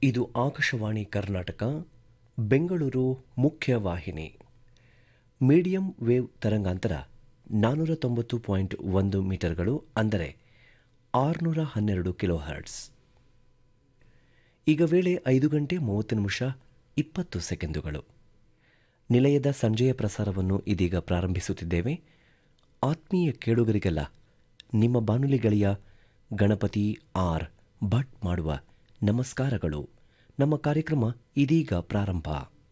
ಇದು ಆಕಾಶವಾಣಿ ಕರ್ನಾಟಕ ಬೆಂಗಳೂರು ಮುಖ್ಯ ವಾಹಿನಿ ಮೀಡಿಯಂ ವೇವ್ ತರಂಗಾಂತರ ನಾನ್ನೂರ ತೊಂಬತ್ತು ಪಾಯಿಂಟ್ ಒಂದು ಮೀಟರ್ಗಳು ಅಂದರೆ ಆರುನೂರ ಹನ್ನೆರಡು ಕಿಲೋ ಹರ್ಟ್ಸ್ ಈಗ ವೇಳೆ ಐದು ಗಂಟೆ ಮೂವತ್ತು ನಿಮಿಷ ಇಪ್ಪತ್ತು ಸೆಕೆಂಡುಗಳು ನಿಲಯದ ಸಂಜೆಯ ಪ್ರಸಾರವನ್ನು ಇದೀಗ ಪ್ರಾರಂಭಿಸುತ್ತಿದ್ದೇವೆ ಆತ್ಮೀಯ ಕೇಳುಗರಿಗೆಲ್ಲ ನಿಮ್ಮ ಬಾನುಲಿ ಗೆಳೆಯ ಗಣಪತಿ ಆರ್ ಭಟ್ ಮಾಡುವ ನಮಸ್ಕಾರಗಳು ನಮ್ಮ ಕಾರ್ಯಕ್ರಮ ಇದೀಗ ಪ್ರಾರಂಭ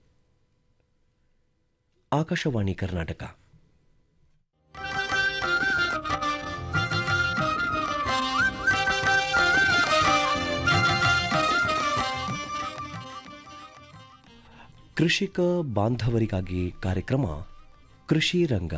ಆಕಾಶವಾಣಿ ಕರ್ನಾಟಕ ಕೃಷಿಕ ಬಾಂಧವರಿಗಾಗಿ ಕಾರ್ಯಕ್ರಮ ಕೃಷಿ ರಂಗ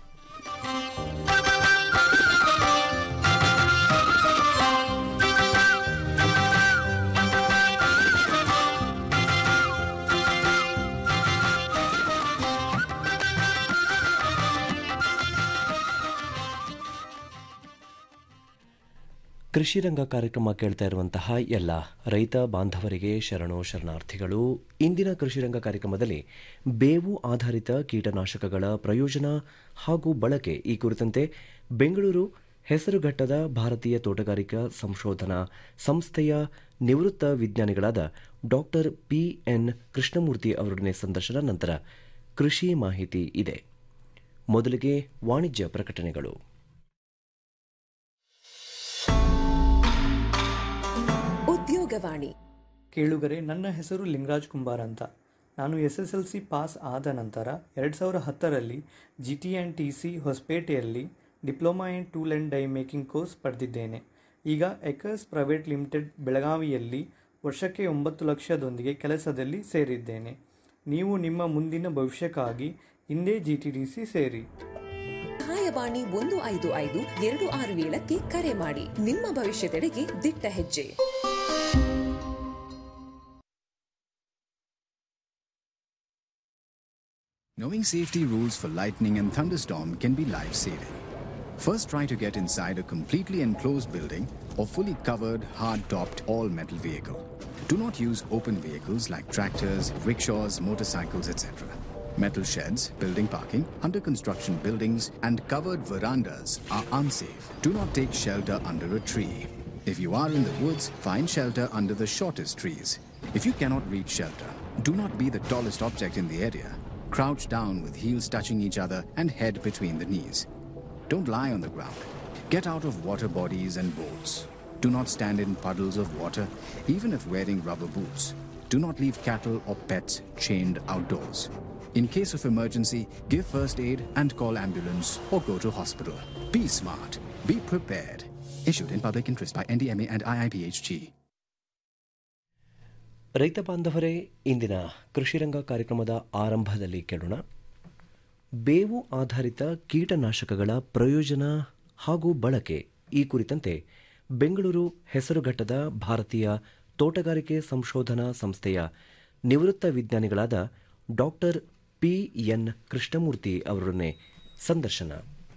ಕೃಷಿ ರಂಗ ಕಾರ್ಯಕ್ರಮ ಕೇಳ್ತಾ ಇರುವಂತಹ ಎಲ್ಲ ರೈತ ಬಾಂಧವರಿಗೆ ಶರಣು ಶರಣಾರ್ಥಿಗಳು ಇಂದಿನ ಕೃಷಿ ರಂಗ ಕಾರ್ಯಕ್ರಮದಲ್ಲಿ ಬೇವು ಆಧಾರಿತ ಕೀಟನಾಶಕಗಳ ಪ್ರಯೋಜನ ಹಾಗೂ ಬಳಕೆ ಈ ಕುರಿತಂತೆ ಬೆಂಗಳೂರು ಹೆಸರುಘಟ್ಟದ ಭಾರತೀಯ ತೋಟಗಾರಿಕಾ ಸಂಶೋಧನಾ ಸಂಸ್ಥೆಯ ನಿವೃತ್ತ ವಿಜ್ಞಾನಿಗಳಾದ ಡಾಕ್ಟರ್ ಪಿಎನ್ ಕೃಷ್ಣಮೂರ್ತಿ ಅವರೊಡನೆ ಸಂದರ್ಶನ ನಂತರ ಕೃಷಿ ಮಾಹಿತಿ ಇದೆ ಮೊದಲಿಗೆ ವಾಣಿಜ್ಯ ಪ್ರಕಟಣೆಗಳು ಉದ್ಯೋಗವಾಣಿ ಕೇಳುಗರೆ ನನ್ನ ಹೆಸರು ಲಿಂಗರಾಜ್ ಕುಂಬಾರ್ ಅಂತ ನಾನು S S L C pass ಆದ ನಂತರ ಎರಡು ಸಾವಿರ ಹತ್ತರಲ್ಲಿ G T and T C ಹೊಸಪೇಟೆಯಲ್ಲಿ diploma in tool and die making course ಪಡೆದಿದ್ದೇನೆ ಈಗ ಎಕರ್ಸ್ ಪ್ರೈವೇಟ್ ಲಿಮಿಟೆಡ್ ಬೆಳಗಾವಿಯಲ್ಲಿ ವರ್ಷಕ್ಕೆ ಒಂಬತ್ತು ಲಕ್ಷದೊಂದಿಗೆ ಕೆಲಸದಲ್ಲಿ ಸೇರಿದ್ದೇನೆ ನೀವು ನಿಮ್ಮ ಮುಂದಿನ ಭವಿಷ್ಯಕ್ಕಾಗಿ ಹಿಂದೆ ಜಿ ಟಿ ಡಿ ಸಿ ಸೇರಿ ಸಹಾಯವಾಣಿ ಒಂದು ಐದು ಐದು ಎರಡು ಆರು ಏಳಕ್ಕೆ ಕರೆ ಮಾಡಿ ನಿಮ್ಮ ಭವಿಷ್ಯದೆಡೆಗೆ ದಿಟ್ಟ ಹೆಜ್ಜೆ Knowing safety rules for lightning and thunderstorm can be life saving. First, try to get inside a completely enclosed building or fully covered, hard topped, all metal vehicle. Do not use open vehicles like tractors, rickshaws, motorcycles, etc. Metal sheds, building parking, under construction buildings, and covered verandas are unsafe. Do not take shelter under a tree. If you are in the woods, find shelter under the shortest trees. If you cannot reach shelter, do not be the tallest object in the area. Crouch down with heels touching each other and head between the knees. Don't lie on the ground. Get out of water bodies and boats. Do not stand in puddles of water, even if wearing rubber boots. Do not leave cattle or pets chained outdoors. In case of emergency, give first aid and call ambulance or go to hospital. Be smart. Be prepared. Issued in public interest by NDMA and IIPHG. ರೈತ ಬಾಂಧವರೇ ಇಂದಿನ ಕೃಷಿರಂಗ ಕಾರ್ಯಕ್ರಮದ ಆರಂಭದಲ್ಲಿ ಕೇಳೋಣ ಬೇವು ಆಧಾರಿತ ಕೀಟನಾಶಕಗಳ ಪ್ರಯೋಜನ ಹಾಗೂ ಬಳಕೆ ಈ ಕುರಿತಂತೆ ಬೆಂಗಳೂರು ಹೆಸರುಘಟ್ಟದ ಭಾರತೀಯ ತೋಟಗಾರಿಕೆ ಸಂಶೋಧನಾ ಸಂಸ್ಥೆಯ ನಿವೃತ್ತ ವಿಜ್ಞಾನಿಗಳಾದ ಡಾಕ್ಟರ್ ಪಿಎನ್ ಕೃಷ್ಣಮೂರ್ತಿ ಅವರೊಡನೆ ಸಂದರ್ಶನ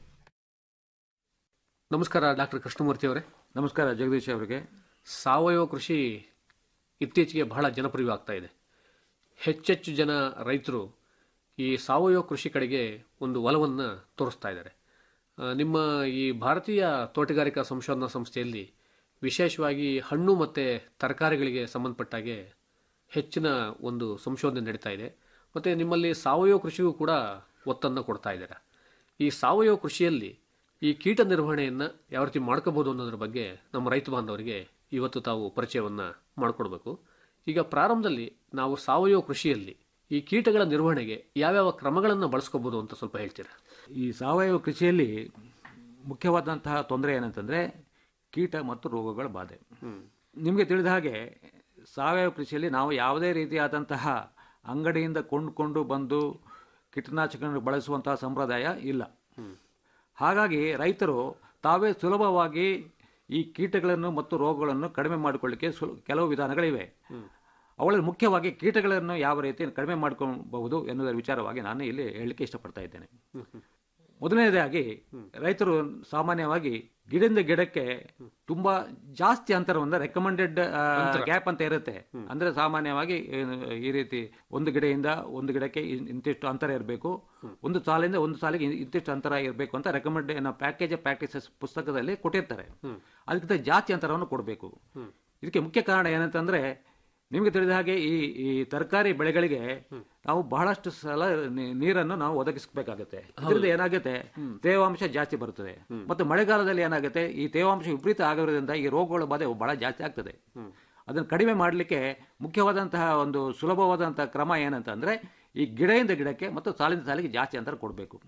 ನಮಸ್ಕಾರ ಡಾಕ್ಟರ್ ಕೃಷ್ಣಮೂರ್ತಿ ಅವರೇ ನಮಸ್ಕಾರ ಜಗದೀಶ್ ಅವರಿಗೆ ಸಾವಯವ ಕೃಷಿ ಇತ್ತೀಚೆಗೆ ಬಹಳ ಜನಪ್ರಿಯವಾಗ್ತಾ ಇದೆ ಹೆಚ್ಚೆಚ್ಚು ಜನ ರೈತರು ಈ ಸಾವಯವ ಕೃಷಿ ಕಡೆಗೆ ಒಂದು ಒಲವನ್ನು ತೋರಿಸ್ತಾ ಇದ್ದಾರೆ ಆ, ನಿಮ್ಮ ಈ ಭಾರತೀಯ ತೋಟಗಾರಿಕಾ ಸಂಶೋಧನಾ ಸಂಸ್ಥೆಯಲ್ಲಿ ವಿಶೇಷವಾಗಿ ಹಣ್ಣು ಮತ್ತು ತರಕಾರಿಗಳಿಗೆ ಸಂಬಂಧಪಟ್ಟಾಗೆ ಹೆಚ್ಚಿನ ಒಂದು ಸಂಶೋಧನೆ ನಡೀತಾ ಇದೆ ಮತ್ತು ನಿಮ್ಮಲ್ಲಿ ಸಾವಯವ ಕೃಷಿಗೂ ಕೂಡ ಒತ್ತನ್ನು ಕೊಡ್ತಾ ಇದ್ದಾರೆ ಈ ಸಾವಯವ ಕೃಷಿಯಲ್ಲಿ ಈ ಕೀಟ ನಿರ್ವಹಣೆಯನ್ನು ಯಾವ ರೀತಿ ಮಾಡ್ಕೋಬಹುದು ಅನ್ನೋದ್ರ ಬಗ್ಗೆ ನಮ್ಮ ರೈತ ಬಾಂಧವರಿಗೆ ಇವತ್ತು ತಾವು ಪರಿಚಯವನ್ನು ಮಾಡಿಕೊಡ್ಬೇಕು ಈಗ ಪ್ರಾರಂಭದಲ್ಲಿ ನಾವು ಸಾವಯವ ಕೃಷಿಯಲ್ಲಿ ಈ ಕೀಟಗಳ ನಿರ್ವಹಣೆಗೆ ಯಾವ್ಯಾವ ಕ್ರಮಗಳನ್ನು ಬಳಸ್ಕೋಬಹುದು ಅಂತ ಸ್ವಲ್ಪ ಹೇಳ್ತೀರಾ ಈ ಸಾವಯವ ಕೃಷಿಯಲ್ಲಿ ಮುಖ್ಯವಾದಂತಹ ತೊಂದರೆ ಏನಂತಂದ್ರೆ ಕೀಟ ಮತ್ತು ರೋಗಗಳ ಬಾಧೆ ನಿಮಗೆ ತಿಳಿದ ಹಾಗೆ ಸಾವಯವ ಕೃಷಿಯಲ್ಲಿ ನಾವು ಯಾವುದೇ ರೀತಿಯಾದಂತಹ ಅಂಗಡಿಯಿಂದ ಕೊಂಡುಕೊಂಡು ಬಂದು ಕೀಟನಾಶಕಗಳನ್ನು ಬಳಸುವಂತಹ ಸಂಪ್ರದಾಯ ಇಲ್ಲ ಹಾಗಾಗಿ ರೈತರು ತಾವೇ ಸುಲಭವಾಗಿ ಈ ಕೀಟಗಳನ್ನು ಮತ್ತು ರೋಗಗಳನ್ನು ಕಡಿಮೆ ಮಾಡಿಕೊಳ್ಳಿಕ್ಕೆ ಸುಲ ಕೆಲವು ವಿಧಾನಗಳಿವೆ ಅವುಗಳಲ್ಲಿ ಮುಖ್ಯವಾಗಿ ಕೀಟಗಳನ್ನು ಯಾವ ರೀತಿ ಕಡಿಮೆ ಮಾಡ್ಕೊಬಹುದು ಎನ್ನುವುದರ ವಿಚಾರವಾಗಿ ನಾನು ಇಲ್ಲಿ ಹೇಳಲಿಕ್ಕೆ ಇಷ್ಟಪಡ್ತಾ ಇದ್ದೇನೆ ಮೊದಲನೇದಾಗಿ ರೈತರು ಸಾಮಾನ್ಯವಾಗಿ ಗಿಡದಿಂದ ಗಿಡಕ್ಕೆ ತುಂಬಾ ಜಾಸ್ತಿ ಅಂತರವನ್ನು ರೆಕಮೆಂಡೆಡ್ ಗ್ಯಾಪ್ ಅಂತ ಇರುತ್ತೆ ಅಂದ್ರೆ ಸಾಮಾನ್ಯವಾಗಿ ಏನು, ಈ ರೀತಿ ಒಂದು ಗಿಡದಿಂದ ಒಂದು ಗಿಡಕ್ಕೆ ಇನ್- ಇಂತಿಷ್ಟು ಅಂತರ ಇರಬೇಕು ಒಂದು ಸಾಲಿಂದ ಒಂದು ಸಾಲಿಗೆ ಇನ್- ಇಂತಿಷ್ಟು ಅಂತರ ಇರಬೇಕು ಅಂತ ರೆಕಮೆಂಡ್ ಪ್ಯಾಕೇಜ್ ಪ್ರಾಕ್ಟೀಸಸ್ ಪುಸ್ತಕದಲ್ಲಿ ಕೊಟ್ಟಿರ್ತಾರೆ ಅದಕ್ಕಿಂತ ಜಾಸ್ತಿ ಅಂತರವನ್ನು ಕೊಡಬೇಕು ಇದಕ್ಕೆ ಮುಖ್ಯ ಕಾರಣ ಏನಂತಂದ್ರೆ ನಿಮಗೆ ತಿಳಿದ ಹಾಗೆ ಈ ಈ ತರಕಾರಿ ಬೆಳೆಗಳಿಗೆ ನಾವು ಬಹಳಷ್ಟು ಸಲ ನೀ- ನೀರನ್ನು ನಾವು ಒದಗಿಸಬೇಕಾಗುತ್ತೆ ಇದರಿಂದ ಏನಾಗುತ್ತೆ ತೇವಾಂಶ ಜಾಸ್ತಿ ಬರುತ್ತದೆ ಮತ್ತು ಮಳೆಗಾಲದಲ್ಲಿ ಏನಾಗುತ್ತೆ ಈ ತೇವಾಂಶ ವಿಪರೀತ ಆಗೋದ್ರಿಂದ ಈ ರೋಗಗಳ ಬಾಧೆ ಬಹಳ ಜಾಸ್ತಿ ಆಗ್ತದೆ ಅದನ್ನು ಕಡಿಮೆ ಮಾಡಲಿಕ್ಕೆ ಮುಖ್ಯವಾದಂತಹ ಒಂದು ಸುಲಭವಾದಂತಹ ಕ್ರಮ ಏನಂತಂದ್ರೆ ಈ ಗಿಡದಿಂದ ಗಿಡಕ್ಕೆ ಮತ್ತು ಸಾಲಿಂದ ಸಾಲಿಗೆ ಜಾಸ್ತಿ ಅಂತರ ಕೊಡಬೇಕು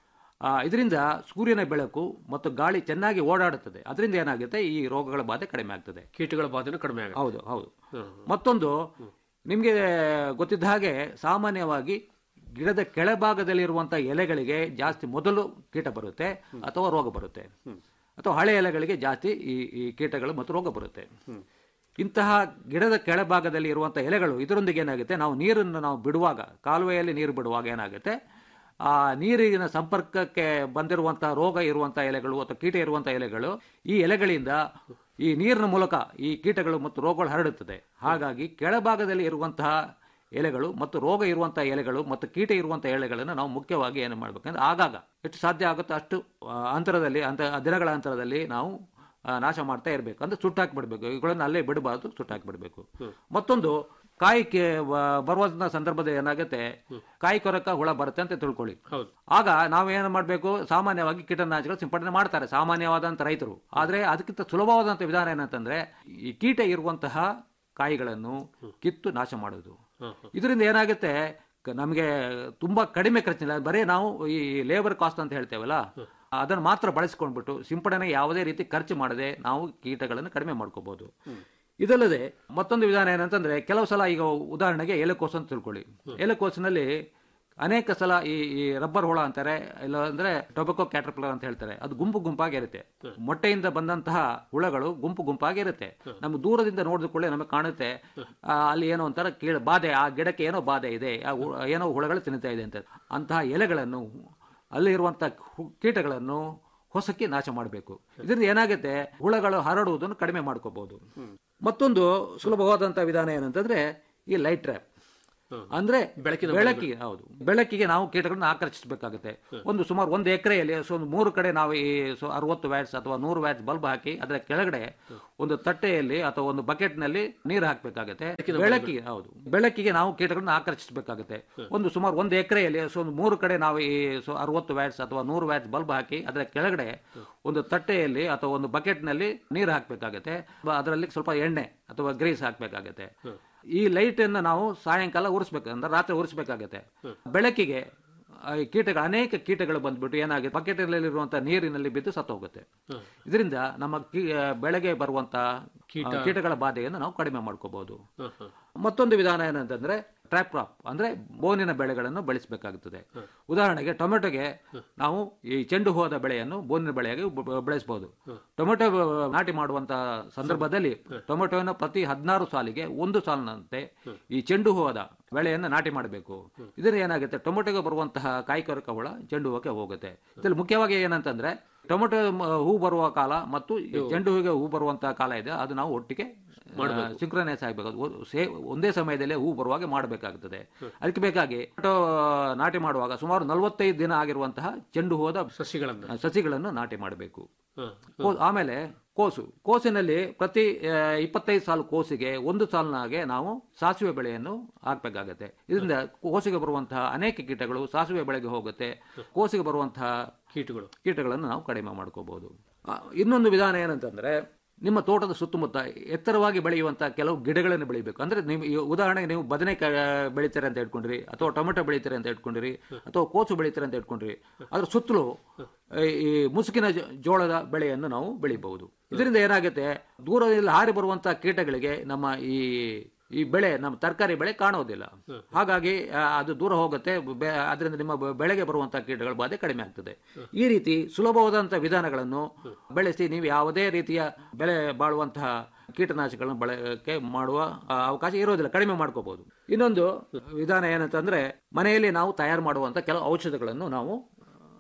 ಇದರಿಂದ ಸೂರ್ಯನ ಬೆಳಕು ಮತ್ತು ಗಾಳಿ ಚೆನ್ನಾಗಿ ಓಡಾಡುತ್ತದೆ ಅದರಿಂದ ಏನಾಗುತ್ತೆ ಈ ರೋಗಗಳ ಬಾಧೆ ಕಡಿಮೆ ಆಗ್ತದೆ ಕೀಟಗಳ ಬಾಧೆನೂ ಕಡಿಮೆ ಆಗುತ್ತೆ ಹೌದು ಹೌದು ಮತ್ತೊಂದು ನಿಮಗೆ ಗೊತ್ತಿದ್ದ ಹಾಗೆ ಸಾಮಾನ್ಯವಾಗಿ ಗಿಡದ ಕೆಳಭಾಗದಲ್ಲಿರುವಂತಹ ಎಲೆಗಳಿಗೆ ಜಾಸ್ತಿ ಮೊದಲು ಕೀಟ ಬರುತ್ತೆ ಅಥವಾ ರೋಗ ಬರುತ್ತೆ ಅಥವಾ ಹಳೆ ಎಲೆಗಳಿಗೆ ಜಾಸ್ತಿ ಈ ಈ ಕೀಟಗಳು ಮತ್ತು ರೋಗ ಬರುತ್ತೆ ಇಂತಹ ಗಿಡದ ಕೆಳಭಾಗದಲ್ಲಿ ಇರುವಂತಹ ಎಲೆಗಳು ಇದರೊಂದಿಗೆ ಏನಾಗುತ್ತೆ ನಾವು ನೀರನ್ನು ನಾವು ಬಿಡುವಾಗ ಕಾಲುವೆಯಲ್ಲಿ ನೀರು ಬಿಡುವಾಗ ಏನಾಗುತ್ತೆ ಆ ನೀರಿನ ಸಂಪರ್ಕಕ್ಕೆ ಬಂದಿರುವಂತಹ ರೋಗ ಇರುವಂತಹ ಎಲೆಗಳು ಅಥವಾ ಕೀಟ ಇರುವಂತಹ ಎಲೆಗಳು ಈ ಎಲೆಗಳಿಂದ ಈ ನೀರಿನ ಮೂಲಕ ಈ ಕೀಟಗಳು ಮತ್ತು ರೋಗಗಳು ಹರಡುತ್ತದೆ ಹಾಗಾಗಿ ಕೆಳಭಾಗದಲ್ಲಿ ಇರುವಂತಹ ಎಲೆಗಳು ಮತ್ತು ರೋಗ ಇರುವಂತಹ ಎಲೆಗಳು ಮತ್ತು ಕೀಟ ಇರುವಂತಹ ಎಲೆಗಳನ್ನು ನಾವು ಮುಖ್ಯವಾಗಿ ಏನು ಮಾಡಬೇಕಂದ್ರೆ ಆಗಾಗ ಎಷ್ಟು ಸಾಧ್ಯ ಆಗುತ್ತೋ ಅಷ್ಟು ಆ, ಅಂತರದಲ್ಲಿ ಅಂತ ದಿನಗಳ ಅಂತರದಲ್ಲಿ ನಾವು ಆ, ನಾಶ ಮಾಡ್ತಾ ಇರಬೇಕು ಅಂದ್ರೆ ಸುಟ್ಟಾಕ್ಬಿಡ್ಬೇಕು ಇವುಗಳನ್ನು ಅಲ್ಲೇ ಬಿಡಬಾರ್ದು ಸುಟ್ಟಾಕ್ಬಿಡ್ಬೇಕು ಮತ್ತೊಂದು ಕಾಯಿ ಕೆ- ಬ- ಬರುವಂತ ಸಂದರ್ಭದಲ್ಲಿ ಏನಾಗುತ್ತೆ ಕಾಯಿ ಕೊರಕ ಹುಳ ಬರುತ್ತೆ ಅಂತ ತಿಳ್ಕೊಳ್ಳಿ ಹೌದು ಆಗ ನಾವೇನು ಮಾಡಬೇಕು ಸಾಮಾನ್ಯವಾಗಿ ಕೀಟನಾಶಕಗಳು ಸಿಂಪಡಣೆ ಮಾಡ್ತಾರೆ ಸಾಮಾನ್ಯವಾದಂಥ ರೈತರು ಆದರೆ ಅದಕ್ಕಿಂತ ಸುಲಭವಾದಂಥ ವಿಧಾನ ಏನಂತಂದ್ರೆ ಈ ಕೀಟ ಇರುವಂತಹ ಕಾಯಿಗಳನ್ನು ಕಿತ್ತು ನಾಶ ಮಾಡೋದು ಇದರಿಂದ ಏನಾಗುತ್ತೆ ಕ- ನಮಗೆ ತುಂಬಾ ಕಡಿಮೆ ಖರ್ಚಿಲ್ಲ ಬರೀ ನಾವು ಈ ಲೇಬರ್ ಕಾಸ್ಟ್ ಅಂತ ಹೇಳ್ತೇವಲ್ಲ ಅದನ್ನು ಮಾತ್ರ ಬಳಸಿಕೊಂಡ್ಬಿಟ್ಟು ಸಿಂಪಡಣೆ ಯಾವುದೇ ರೀತಿ ಖರ್ಚು ಮಾಡದೆ ನಾವು ಕೀಟಗಳನ್ನು ಕಡಿಮೆ ಮಾಡ್ಕೋಬಹುದು ಇದಲ್ಲದೆ ಮತ್ತೊಂದು ವಿಧಾನ ಏನಂತಂದ್ರೆ ಕೆಲವು ಸಲ ಈಗ ಉದಾಹರಣೆಗೆ ಎಲೆಕೋಸು ಅಂತ ತಿಳ್ಕೊಳ್ಳಿ ಎಲೆಕೋಸಿನಲ್ಲಿ ಅನೇಕ ಸಲ ಈ ಈ ರಬ್ಬರ್ ಹುಳ ಅಂತಾರೆ ಇಲ್ಲ ಅಂದ್ರೆ ಟೊಬಕೋ ಕ್ಯಾಟರ್ಪಿಲ್ಲರ್ ಅಂತ ಹೇಳ್ತಾರೆ ಅದು ಗುಂಪು ಗುಂಪಾಗಿರುತ್ತೆ ಮೊಟ್ಟೆಯಿಂದ ಬಂದಂತಹ ಹುಳಗಳು ಗುಂಪು ಗುಂಪಾಗಿರುತ್ತೆ ನಮ್ಗೆ ದೂರದಿಂದ ನೋಡಿದ ಕೂಡಲೇ ನಮಗೆ ಕಾಣುತ್ತೆ ಆ, ಅಲ್ಲಿ ಏನೋ ಒಂಥರ ಕೀಳ ಬಾಧೆ ಆ ಗಿಡಕ್ಕೆ ಏನೋ ಬಾಧೆ ಇದೆ ಆ ಹು- ಏನೋ ಹುಳಗಳು ತಿನ್ನುತ್ತಾ ಇದೆ ಅಂತ ಅಂತಹ ಎಲೆಗಳನ್ನು ಅಲ್ಲಿ ಇರುವಂತಹ ಹು- ಕೀಟಗಳನ್ನು ಹೊಸಕ್ಕೆ ನಾಶ ಮಾಡಬೇಕು ಇದರಿಂದ ಏನಾಗುತ್ತೆ ಹುಳಗಳು ಹರಡುವುದನ್ನು ಕಡಿಮೆ ಮಾಡ್ಕೋಬಹುದು ಮತ್ತೊಂದು ಸುಲಭವಾದಂತಹ ವಿಧಾನ ಏನಂತಂದ್ರೆ ಈ ಲೈಟ್ ಟ್ರ್ಯಾಪ್ ಅಂದ್ರೆ ಬೆಳಕಿನ ಬೆಳಕಿಗೆ ಹೌದು ಬೆಳಕಿಗೆ ನಾವು ಕೀಟಗಳನ್ನು ಆಕರ್ಷಿಸಬೇಕಾಗುತ್ತೆ ಒಂದು ಸುಮಾರು ಒಂದು ಎಕರೆಯಲ್ಲಿ ಸೊ ಒಂದು ಮೂರು ಕಡೆ ನಾವು ಈ ಸೊ ಅರವತ್ತು ವ್ಯಾಟ್ಸ್ ಅಥವಾ ನೂರು ವ್ಯಾಟ್ಸ್ ಬಲ್ಬ್ ಹಾಕಿ ಅದರ ಕೆಳಗಡೆ ಒಂದು ತಟ್ಟೆಯಲ್ಲಿ ಅಥವಾ ಒಂದು ಬಕೆಟ್ನಲ್ಲಿ ನೀರು ಹಾಕಬೇಕಾಗುತ್ತೆ ಬೆಳಕಿಗೆ ಹೌದು ಬೆಳಕಿಗೆ ನಾವು ಕೀಟಗಳನ್ನು ಆಕರ್ಷಿಸಬೇಕಾಗುತ್ತೆ ಒಂದು ಸುಮಾರು ಒಂದು ಎಕರೆಯಲ್ಲಿ ಸೊ ಒಂದು ಮೂರು ಕಡೆ ನಾವು ಈ ಸೊ ಅರವತ್ತು ವ್ಯಾಟ್ಸ್ ಅಥವಾ ನೂರು ವ್ಯಾಟ್ಸ್ ಬಲ್ಬ್ ಹಾಕಿ ಅದರ ಕೆಳಗಡೆ ಒಂದು ತಟ್ಟೆಯಲ್ಲಿ ಅಥವಾ ಒಂದು ಬಕೆಟ್ನಲ್ಲಿ ನೀರು ಹಾಕಬೇಕಾಗುತ್ತೆ ಅದರಲ್ಲಿ ಸ್ವಲ್ಪ ಎಣ್ಣೆ ಅಥವಾ ಗ್ರೀಸ್ ಹಾಕಬೇಕಾಗುತ್ತೆ ಈ ಲೈಟ್ ಅನ್ನು ನಾವು ಸಾಯಂಕಾಲ ಉರಿಸ್ಬೇಕು ಅಂದ್ರೆ ರಾತ್ರಿ ಉರಿಸ್ಬೇಕಾಗತ್ತೆ ಬೆಳಕಿಗೆ ಆ, ಈ ಕೀಟಗಳು ಅನೇಕ ಕೀಟಗಳು ಬಂದ್ಬಿಟ್ಟು ಏನಾಗುತ್ತೆ ಬಕೆಟಲ್ಲಿರುವಂತಹ ನೀರಿನಲ್ಲಿ ಬಿದ್ದು ಸತ್ತು ಹೋಗುತ್ತೆ ಇದರಿಂದ ನಮ್ಮ ಕೀ- ಆ, ಬೆಳೆಗೆ ಬರುವಂತ ಆ, ಕೀಟಗಳ ಬಾಧೆಯನ್ನು ನಾವು ಕಡಿಮೆ ಮಾಡ್ಕೋಬಹುದು ಮತ್ತೊಂದು ವಿಧಾನ ಏನಂತಂದ್ರೆ ಟ್ರ್ಯಾಪ್ ಕ್ರಾಪ್ ಅಂದ್ರೆ ಬೋನಿನ ಬೆಳೆಗಳನ್ನು ಬೆಳೆಸಬೇಕಾಗುತ್ತದೆ ಉದಾಹರಣೆಗೆ ಟೊಮೆಟೊಗೆ ನಾವು ಈ ಚೆಂಡು ಹೂವದ ಬೆಳೆಯನ್ನು ಬೋನಿನ ಬೆಳೆಯಾಗಿ ಬ- ಬೆಳೆಸಬಹುದು ಟೊಮೆಟೊ ನಾಟಿ ಮಾಡುವಂತ ಸಂದರ್ಭದಲ್ಲಿ ಟೊಮೆಟೊವನ್ನು ಪ್ರತಿ ಹದಿನಾರು ಸಾಲಿಗೆ ಒಂದು ಸಾಲಿನಂತೆ ಈ ಚೆಂಡು ಹೂವದ ಬೆಳೆಯನ್ನು ನಾಟಿ ಮಾಡಬೇಕು ಇದರಿಂದ ಏನಾಗುತ್ತೆ ಟೊಮೆಟೊಗೆ ಬರುವಂತಹ ಕಾಯಿಕೊರಕ ಹುಳ ಚೆಂಡು ಹೂವಕ್ಕೆ ಹೋಗುತ್ತೆ ಇದರಲ್ಲಿ ಮುಖ್ಯವಾಗಿ ಏನಂತಂದ್ರೆ ಟೊಮೆಟೊ ಮ- ಹೂ ಬರುವ ಕಾಲ ಮತ್ತು ಈ ಚೆಂಡು ಹೂವಿಗೆ ಹೂ ಬರುವಂತಹ ಕಾಲ ಇದೆ ಅದು ನಾವು ಒಟ್ಟಿಗೆ ಸಿಂಕ್ರನೈಸ್ ಆಗಬೇಕು ಅದು ಒ- ಸೇ ಒಂದೇ ಸಮಯದಲ್ಲೇ ಹೂ ಬರುವಾಗ ಮಾಡಬೇಕಾಗುತ್ತದೆ ಅದಕ್ಕೆ ಬೇಕಾಗಿ ಟೊಮೆಟೊ ನಾಟಿ ಮಾಡುವಾಗ ಸುಮಾರು ನಲವತ್ತೈದು ದಿನ ಆಗಿರುವಂತಹ ಚೆಂಡು ಹೂವದ ಸಸಿಗಳನ್ನ ಸಸಿಗಳನ್ನು ನಾಟಿ ಮಾಡಬೇಕು ಹ. ಕೋ- ಆಮೇಲೆ ಕೋಸು ಕೋಸಿನಲ್ಲಿ ಪ್ರತಿ ಆ, ಇಪ್ಪತ್ತೈದು ಸಾಲು ಕೋಸಿಗೆ ಒಂದು ಸಾಲಿನಾಗೆ ನಾವು ಸಾಸಿವೆ ಬೆಳೆಯನ್ನು ಹಾಕಬೇಕಾಗತ್ತೆ ಇದರಿಂದ ಕೋಸಿಗೆ ಬರುವಂತಹ ಅನೇಕ ಕೀಟಗಳು ಸಾಸಿವೆ ಬೆಳೆಗೆ ಹೋಗುತ್ತೆ ಕೋಸಿಗೆ ಬರುವಂತಹ ಕೀಟಗಳು ಕೀಟಗಳನ್ನು ನಾವು ಕಡಿಮೆ ಮಾಡ್ಕೋಬಹುದು ಆ, ಇನ್ನೊಂದು ವಿಧಾನ ಏನಂತಂದ್ರೆ ನಿಮ್ಮ ತೋಟದ ಸುತ್ತಮುತ್ತ ಎತ್ತರವಾಗಿ ಬೆಳೆಯುವಂತಹ ಕೆಲವು ಗಿಡಗಳನ್ನು ಬೆಳಿಬೇಕು ಅಂದ್ರೆ ನೀವು ಈ ಉದಾಹರಣೆಗೆ ನೀವು ಬದನೆಕಾಯಿ ಬೆಳಿತಾರೆ ಅಂತ ಇಟ್ಕೊಂಡ್ರಿ ಅಥವಾ ಟೊಮೆಟೊ ಬೆಳಿತಾರೆ ಅಂತ ಇಟ್ಕೊಂಡ್ರಿ ಅಥವಾ ಕೋಸು ಬೆಳಿತಾರೆ ಅಂತ ಇಟ್ಕೊಂಡ್ರಿ ಅದ್ರ ಸುತ್ತಲೂ ಈ- ಈ ಮುಸುಕಿನ ಜ- ಜೋಳದ ಬೆಳೆಯನ್ನು ನಾವು ಬೆಳಿಬಹುದು ಇದರಿಂದ ಏನಾಗುತ್ತೆ ದೂರದಲ್ಲಿ ಹಾರಿ ಬರುವಂತಹ ಕೀಟಗಳಿಗೆ ನಮ್ಮ ಈ ಈ ಬೆಳೆ ನಮ್ಮ ತರಕಾರಿ ಬೆಳೆ ಕಾಣೋದಿಲ್ಲ ಹಾಗಾಗಿ ಆ, ಅದು ದೂರ ಹೋಗುತ್ತೆ ಬೆ- ಅದರಿಂದ ನಿಮ್ಮ ಬೆ- ಬೆಳೆಗೆ ಬರುವಂತಹ ಕೀಟಗಳ ಬಾಧೆ ಕಡಿಮೆ ಆಗ್ತದೆ ಈ ರೀತಿ ಸುಲಭವಾದಂತಹ ವಿಧಾನಗಳನ್ನು ಬೆಳೆಸಿ ನೀವು ಯಾವುದೇ ರೀತಿಯ ಬೆಳೆ ಬಾಳುವಂತಹ ಕೀಟನಾಶಕಗಳನ್ನು ಬಳಕೆ ಮಾಡುವ ಆ, ಅವಕಾಶ ಇರೋದಿಲ್ಲ ಕಡಿಮೆ ಮಾಡ್ಕೋಬಹುದು ಇನ್ನೊಂದು ವಿಧಾನ ಏನಂತಂದ್ರೆ ಮನೆಯಲ್ಲಿ ನಾವು ತಯಾರು ಮಾಡುವಂತ ಕೆಲವು ಔಷಧಗಳನ್ನು ನಾವು